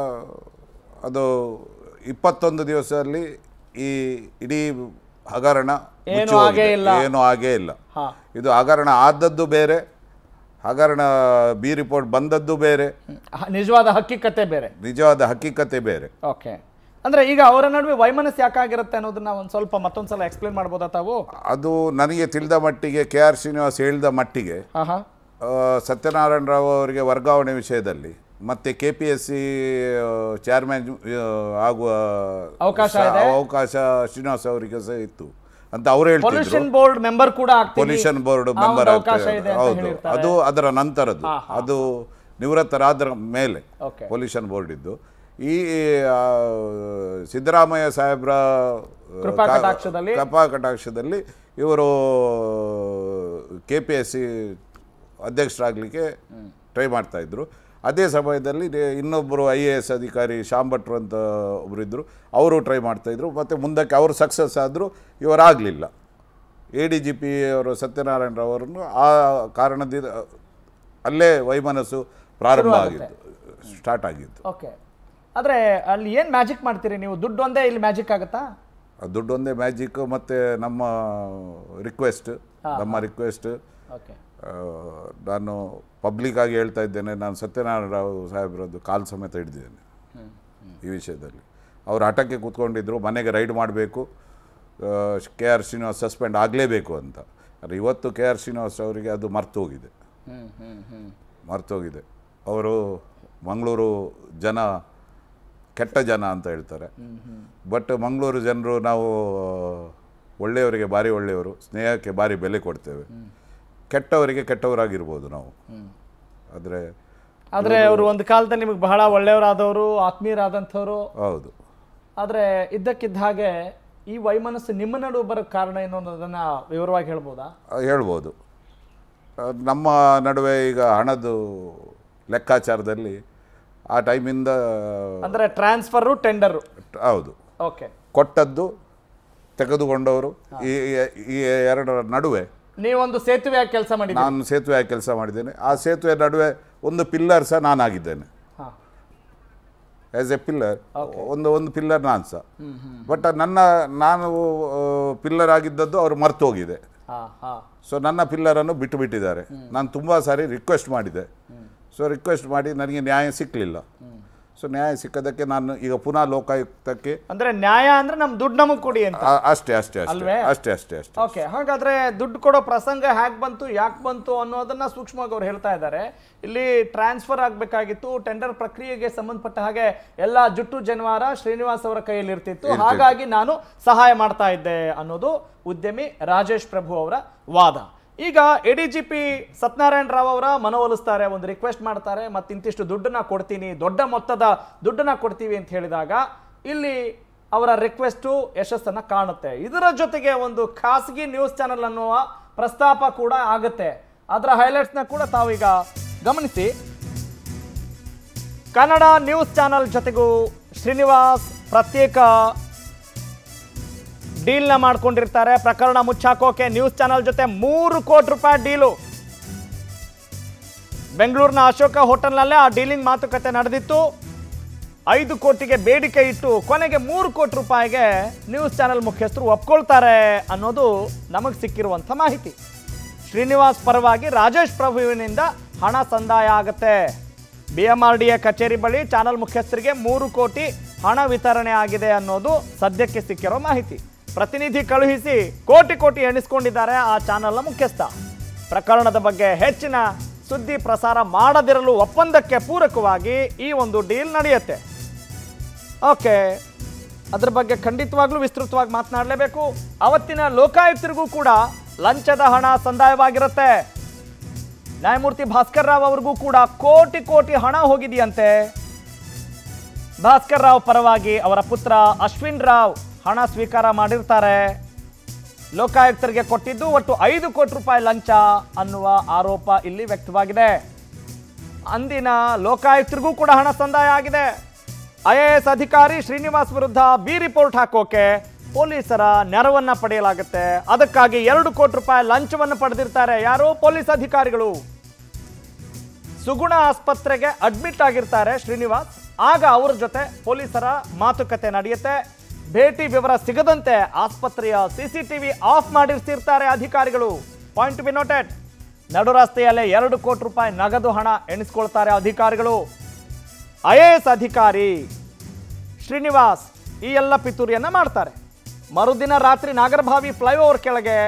ಅದು ಇಪ್ಪತ್ತೊಂದು ದಿವಸದಲ್ಲಿ ಈ ಇಡೀ ಹಗರಣ ಏನೂ ಮುಚ್ಚಿ ಹೋಗಿದೆ. ಆಗೇ ಇಲ್ಲ. ಏನೂ ಆಗೇ ಇಲ್ಲ ಹಾ ಇದು ಹಗರಣ ಆದದ್ದು ಬೇರೆ ಹಗರಣ ಬಿ ರಿಪೋರ್ಟ್ ಬಂದದ್ದು ಬೇರೆ ಹ- ನಿಜವಾದ ಹಕ್ಕಿಕತೆ ಬೇರೆ ನಿಜವಾದ ಹಕ್ಕಿಕತೆ ಬೇರೆ ಓಕೆ ಅಂದ್ರೆ ಈಗ ಅವರ ನಡುವೆ ವೈಮನಸ್ಸು ಯಾಕಾಗಿರುತ್ತೆ ಅನ್ನೋದನ್ನ ಒಂದು ಸ್ವಲ್ಪ ಮತ್ತೊಂದ್ಸಲ ಎಕ್ಸ್ಪ್ಲೇನ್ ಮಾಡ್ಬೋದಾ ತಾವು ಅದು ನನಗೆ ತಿಳಿದ ಮಟ್ಟಿಗೆ ಕೆ ಆರ್ ಶ್ರೀನಿವಾಸ್ ಹೇಳಿದ ಮಟ್ಟಿಗೆ ಹಾ ಹಾ ಆ, ಸತ್ಯನಾರಾಯಣ ರಾವ್ ಅವರಿಗೆ ವರ್ಗಾವಣೆ ವಿಷಯದಲ್ಲಿ ಮತ್ತೆ K P S C chairman ಆಗುವ ಅವಕಾಶ ಸ- ಇದೆ? ಅವಕಾಶ ಶ್ರೀನಿವಾಸ್ ಅವರಿಗೆ ಸಹ ಇತ್ತು ಅಂತ ಅವ್ರು ಹೇಳ್ತಿದ್ರು ಪೊಲ್ಯೂಷನ್ ಬೋರ್ಡ್ ಮೆಂಬರ್ ಕೂಡ ಆಗ್ತೀವಿ ಪೊಲ್ಯೂಷನ್ ಬೋರ್ಡ್ ಆ ಒಂದು ಮೆಂಬರ್ ಅವಕಾಶ ಇದೆ ಅಂತ ಹೌದು ಹೇಳಿರ್ತಾರೆ ಅದು ಅದರ ನಂತರದ್ದು ಅದು ನಿವೃತ್ತರಾದ ಮೇಲೆ ಓಕೆ ಪೊಲ್ಯೂಷನ್ ಬೋರ್ಡ್ ಇದ್ದು ಈ ಆ, ಸಿದ್ದರಾಮಯ್ಯ ಸಾಹೇಬ್ರ ಕೃಪಾ ಕಾ- ಕಟಾಕ್ಷದಲ್ಲಿ? ಕೃಪಾ ಕಟಾಕ್ಷದಲ್ಲಿ ಇವರು ಕೆ ಪಿ ಎಸ್ ಸಿ ಅಧ್ಯಕ್ಷರಾಗಲಿಕ್ಕೆ ಟ್ರೈ ಮಾಡ್ತಾ ಇದ್ರು ಅದೇ ಸಮಯದಲ್ಲಿ ನೆ- ಇನ್ನೊಬ್ಬರು ಐ ಎ ಎಸ್ ಅಧಿಕಾರಿ ಶ್ಯಾಮ್ ಭಟ್ರು ಅಂತ ಒಬ್ಬರು ಇದ್ದರು ಅವರು ಟ್ರೈ ಮಾಡ್ತಾಯಿದ್ರು ಮತ್ತು ಮುಂದಕ್ಕೆ ಅವರು ಸಕ್ಸಸ್ ಆದರೂ ಇವರಾಗಲಿಲ್ಲ ಎ ಡಿ ಜಿ ಪಿ ಅವರು ಸತ್ಯನಾರಾಯಣ ರಾವ್ ಆ ಕಾರಣದಿಂದ ಅಲ್ಲೇ ವೈಮನಸ್ಸು ಪ್ರಾರಂಭ ಆಗಿದ್ದು ಸ್ಟಾರ್ಟ್ ಆಗಿದ್ದು ಓಕೆ ಆದ್ರೆ ಅಲ್ಲಿ ಏನ್ ಮ್ಯಾಜಿಕ್ ಮಾಡ್ತೀರಿ ನೀವು ದುಡ್ಡು ಒಂದೇ ಇಲ್ಲಿ ಮ್ಯಾಜಿಕ್ ಆಗುತ್ತಾ ಆ ದುಡ್ಡೊಂದೇ ಮ್ಯಾಜಿಕ್ ಮತ್ತು ನಮ್ಮ ರಿಕ್ವೆಸ್ಟ್ ನಮ್ಮ ರಿಕ್ವೆಸ್ಟ್ ಓಕೆ ನಾನು ಪಬ್ಲಿಕ್ ಆಗಿ ಹೇಳ್ತಾ ಇದ್ದೇನೆ ನಾನು ಸತ್ಯನಾರಾಯಣ ರಾವ್ ಸಾಹೇಬ್ರದ್ದು ಕಾಲು ಸಮೇತ ಹಿಡಿದಿದ್ದೇನೆ ಈ ವಿಷಯದಲ್ಲಿ ಅವರು ಹಠಕ್ಕೆ ಕೂತ್ಕೊಂಡಿದ್ರು ಮನೆಗೆ ರೈಡ್ ಮಾಡಬೇಕು ಕೆ ಆರ್ ಶ್ರೀನಿವಾಸ್ ಸಸ್ಪೆಂಡ್ ಆಗಲೇಬೇಕು ಅಂತ ಆದರೆ ಇವತ್ತು ಕೆ ಆರ್ ಶ್ರೀನಿವಾಸ್ ಅವರಿಗೆ ಅದು ಮರ್ತು ಹೋಗಿದೆ ಹ್ಮ್ ಹ್ಮ್ ಹ್ಮ್ ಮರ್ತೋಗಿದೆ ಅವರು ಮಂಗಳೂರು ಜನ ಕೆಟ್ಟ ಜನ ಅಂತ ಹೇಳ್ತಾರೆ ಬಟ್ ಮಂಗಳೂರು ಜನರು ನಾವು ಒಳ್ಳೆಯವರಿಗೆ ಭಾರಿ ಒಳ್ಳೆಯವರು ಸ್ನೇಹಕ್ಕೆ ಭಾರಿ ಬೆಲೆ ಕೊಡ್ತೇವೆ ಕೆಟ್ಟವರಿಗೆ ಕೆಟ್ಟವರಾಗಿರ್ಬೋದು ನಾವು ಆದರೆ ಆದ್ರೆ ಅವರು ಒಂದು ಕಾಲದಲ್ಲಿ ನಿಮಗೆ ಬಹಳ ಒಳ್ಳೆಯವರಾದವರು ಆತ್ಮೀಯರಾದಂಥವ್ರು ಹೌದು ಆದ್ರೆ ಇದ್ದಕ್ಕಿದ್ದ ಹಾಗೆ ಈ ವೈಮನಸ್ಸು ನಿಮ್ಮ ನಡುವೆ ಬರೋಕ್ಕೆ ಕಾರಣ ಏನು ಅನ್ನೋದನ್ನ ವಿವರವಾಗಿ ಹೇಳ್ಬೋದಾ ಆ, ಹೇಳ್ಬೋದು ಆ, ನಮ್ಮ ನಡುವೆ ಈಗ ಹಣದ್ದು ಲೆಕ್ಕಾಚಾರದಲ್ಲಿ ಆ ಟೈಮಿಂದ ಅಂದ್ರೆ ಟ್ರಾನ್ಸ್ಫರು ಟೆಂಡರು ಹೌದು ಓಕೆ ಕೊಟ್ಟದ್ದು ತೆಗೆದುಕೊಂಡವರು ಈ ಈ ಎರಡರ ನಡುವೆ ನೀವೊಂದು ಸೇತುವೆಯಾಗಿ ಕೆಲಸ ಮಾಡಿದ್ದೀರಿ ನಾನು ಸೇತುವೆ ಕೆಲಸ ಮಾಡಿದ್ದೇನೆ ಆ ಸೇತುವೆ ನಡುವೆ ಒಂದು ಪಿಲ್ಲರ್ ಸಹ ನಾನಾಗಿದ್ದೇನೆ ಹಾ ಆ್ಯಸ್ ಎ ಪಿಲ್ಲರ್ ಒಂದು ಒಂದು ಪಿಲ್ಲರ್ ನಾನು ಸಹ ಬಟ್ ನನ್ನ ನಾನು ಪಿಲ್ಲರ್ ಆಗಿದ್ದದ್ದು ಅವರು ಮರ್ತು ಹೋಗಿದೆ ಹಾ ಹಾ ಸೊ ನನ್ನ ಪಿಲ್ಲರನ್ನು ಬಿಟ್ಟು ಬಿಟ್ಟಿದ್ದಾರೆ ನಾನು ತುಂಬ ಸಾರಿ ರಿಕ್ವೆಸ್ಟ್ ಮಾಡಿದೆ ಸೊ ರಿಕ್ವೆಸ್ಟ್ ಮಾಡಿ ನನಗೆ ನ್ಯಾಯ ಸಿಕ್ಕಲಿಲ್ಲ ಸೊ ನ್ಯಾಯ ಸಿಕ್ಕದಕ್ಕೆ ನಾನು ಈಗ ಪುನಃ ಲೋಕಾಯುಕ್ತಕ್ಕೆ ಅಂದ್ರೆ ನ್ಯಾಯ ಅಂದ್ರೆ ನಮ್ ದುಡ್ಡು ನಮಗ್ ಕೊಡಿ ಅಂತ ಆ- ಅಷ್ಟೇ ಅಷ್ಟೇ ಅಷ್ಟೇ ಅಲ್ವೇ? ಅಷ್ಟೇ ಅಷ್ಟೇ ಅಷ್ಟೇ ಓಕೆ ಹಾಗಾದ್ರೆ ದುಡ್ಡು ಕೊಡೋ ಪ್ರಸಂಗ ಹ್ಯಾಕ್ ಬಂತು ಯಾಕೆ ಬಂತು ಅನ್ನೋದನ್ನ ಸೂಕ್ಷ್ಮವಾಗಿ ಅವ್ರು ಹೇಳ್ತಾ ಇದ್ದಾರೆ ಇಲ್ಲಿ ಟ್ರಾನ್ಸ್ಫರ್ ಆಗಬೇಕಾಗಿತ್ತು ಟೆಂಡರ್ ಪ್ರಕ್ರಿಯೆಗೆ ಸಂಬಂಧಪಟ್ಟ ಹಾಗೆ ಎಲ್ಲ ಜುಟ್ಟು ಜನವಾರ ಶ್ರೀನಿವಾಸ್ ಅವರ ಕೈಯಲ್ಲಿ ಇರ್ತಿತ್ತು ಹಾಗಾಗಿ ನಾನು ಸಹಾಯ ಮಾಡ್ತಾ ಇದ್ದೆ ಅನ್ನೋದು ಉದ್ಯಮಿ ರಾಜೇಶ್ ಪ್ರಭು ಅವರ ವಾದ ಈಗ A D G P Satyanarayana Rao ಅವರ ಮನವೊಲಿಸ್ತಾರೆ ಒಂದು ರಿಕ್ವೆಸ್ಟ್ ಮಾಡ್ತಾರೆ ಮತ್ತೆ ಇಂತಿಷ್ಟು ದುಡ್ಡನ್ನ ಕೊಡ್ತೀನಿ ದೊಡ್ಡ ಮೊತ್ತದ ದುಡ್ಡನ್ನ ಕೊಡ್ತೀವಿ ಅಂತ ಹೇಳಿದಾಗ ಇಲ್ಲಿ ಅವರ ರಿಕ್ವೆಸ್ಟು ಯಶಸ್ಸನ್ನ ಕಾಣುತ್ತೆ ಇದರ ಜೊತೆಗೆ ಒಂದು ಖಾಸಗಿ ನ್ಯೂಸ್ ಚಾನೆಲ್ ಅನ್ನುವ ಪ್ರಸ್ತಾಪ ಕೂಡ ಆಗುತ್ತೆ ಅದರ ಹೈಲೈಟ್ಸ್ನ ಕೂಡ ತಾವೀಗ ಗಮನಿಸಿ ಕನ್ನಡ ನ್ಯೂಸ್ ಚಾನೆಲ್ ಜೊತೆಗೂ ಶ್ರೀನಿವಾಸ್ ಪ್ರತ್ಯೇಕ ಡೀಲ್ನ ಮಾಡ್ಕೊಂಡಿರ್ತಾರೆ ಪ್ರಕರಣ ಮುಚ್ಚಾಕೋಕೆ ನ್ಯೂಸ್ ಚಾನೆಲ್ ಜೊತೆ ಮೂರು ಕೋಟಿ ರೂಪಾಯಿ ಡೀಲು ಬೆಂಗಳೂರಿನ ಅಶೋಕ ಹೋಟೆಲ್ನಲ್ಲೇ ಆ ಡೀಲಿಂಗ್ ಮಾತುಕತೆ ನಡೆದಿತ್ತು ಐದು ಕೋಟಿಗೆ ಬೇಡಿಕೆ ಇಟ್ಟು ಕೊನೆಗೆ ಮೂರು ಕೋಟಿ ರೂಪಾಯಿಗೆ ನ್ಯೂಸ್ ಚಾನೆಲ್ ಮುಖ್ಯಸ್ಥರು ಒಪ್ಕೊಳ್ತಾರೆ ಅನ್ನೋದು ನಮಗೆ ಸಿಕ್ಕಿರುವಂಥ ಮಾಹಿತಿ ಶ್ರೀನಿವಾಸ್ ಪರವಾಗಿ ರಾಜೇಶ್ ಪ್ರಭುವಿನಿಂದ ಹಣ ಸಂದಾಯ ಆಗುತ್ತೆ B M R D A ಕಚೇರಿ ಬಳಿ ಚಾನೆಲ್ ಮುಖ್ಯಸ್ಥರಿಗೆ ಮೂರು ಕೋಟಿ ಹಣ ವಿತರಣೆ ಆಗಿದೆ ಅನ್ನೋದು ಸದ್ಯಕ್ಕೆ ಸಿಕ್ಕಿರೋ ಮಾಹಿತಿ ಪ್ರತಿನಿಧಿ ಕಳುಹಿಸಿ ಕೋಟಿ ಕೋಟಿ ಎಣಿಸ್ಕೊಂಡಿದ್ದಾರೆ ಆ ಚಾನೆಲ್ನ ಮುಖ್ಯಸ್ಥ ಪ್ರಕರಣದ ಬಗ್ಗೆ ಹೆಚ್ಚಿನ ಸುದ್ದಿ ಪ್ರಸಾರ ಮಾಡದಿರಲು ಒಪ್ಪಂದಕ್ಕೆ ಪೂರಕವಾಗಿ ಈ ಒಂದು ಡೀಲ್ ನಡೆಯುತ್ತೆ ಓಕೆ ಅದ್ರ ಬಗ್ಗೆ ಖಂಡಿತವಾಗ್ಲೂ ವಿಸ್ತೃತವಾಗಿ ಮಾತನಾಡಲೇಬೇಕು ಅವತ್ತಿನ ಲೋಕಾಯುಕ್ತರಿಗೂ ಕೂಡ ಲಂಚದ ಹಣ ಸಂದಾಯವಾಗಿರುತ್ತೆ ನ್ಯಾಯಮೂರ್ತಿ ಭಾಸ್ಕರ್ ರಾವ್ ಅವ್ರಿಗೂ ಕೂಡ ಕೋಟಿ ಕೋಟಿ ಹಣ ಹೋಗಿದೆಯಂತೆ ಭಾಸ್ಕರ್ ರಾವ್ ಪರವಾಗಿ ಅವರ ಪುತ್ರ ಅಶ್ವಿನ್ ರಾವ್ ಹಣ ಸ್ವೀಕಾರ ಮಾಡಿರ್ತಾರೆ ಲೋಕಾಯುಕ್ತರಿಗೆ ಕೊಟ್ಟಿದ್ದು ಒಟ್ಟು ಐದು ಕೋಟಿ ರೂಪಾಯಿ ಲಂಚ ಅನ್ನುವ ಆರೋಪ ಇಲ್ಲಿ ವ್ಯಕ್ತವಾಗಿದೆ ಅಂದಿನ ಲೋಕಾಯುಕ್ತರಿಗೂ ಕೂಡ ಹಣ ಸಂದಾಯ ಆಗಿದೆ ಐ ಎ ಎಸ್ ಅಧಿಕಾರಿ ಶ್ರೀನಿವಾಸ್ ವಿರುದ್ಧ ಬಿ ರಿಪೋರ್ಟ್ ಹಾಕೋಕೆ ಪೊಲೀಸರ ನೆರವನ್ನ ಪಡೆಯಲಾಗುತ್ತೆ ಅದಕ್ಕಾಗಿ ಎರಡು ಕೋಟಿ ರೂಪಾಯಿ ಲಂಚವನ್ನು ಪಡೆದಿರ್ತಾರೆ ಯಾರು ಪೊಲೀಸ್ ಅಧಿಕಾರಿಗಳು ಸುಗುಣ ಆಸ್ಪತ್ರೆಗೆ ಅಡ್ಮಿಟ್ ಆಗಿರ್ತಾರೆ ಶ್ರೀನಿವಾಸ್ ಆಗ ಅವರ ಜೊತೆ ಪೊಲೀಸರ ಮಾತುಕತೆ ನಡೆಯುತ್ತೆ ಭೇಟಿ ವಿವರ ಸಿಗದಂತೆ ಆಸ್ಪತ್ರೆಯ ಸಿಸಿಟಿವಿ ಆಫ್ ಮಾಡಿರ್ತಿರ್ತಾರೆ ಅಧಿಕಾರಿಗಳು ಪಾಯಿಂಟ್ ಬಿ ನೋಟೆಡ್ ನಡು ರಸ್ತೆಯಲ್ಲೇ ಎರಡು ಕೋಟಿ ರೂಪಾಯಿ ನಗದು ಹಣ ಎಣಿಸ್ಕೊಳ್ತಾರೆ ಅಧಿಕಾರಿಗಳು ಐ ಎ ಎಸ್ ಅಧಿಕಾರಿ ಶ್ರೀನಿವಾಸ್ ಈ ಎಲ್ಲ ಪಿತೂರಿಯನ್ನ ಮಾಡ್ತಾರೆ ಮರುದಿನ ರಾತ್ರಿ ನಾಗರಭಾವಿ ಫ್ಲೈಓವರ್ ಕೆಳಗೆ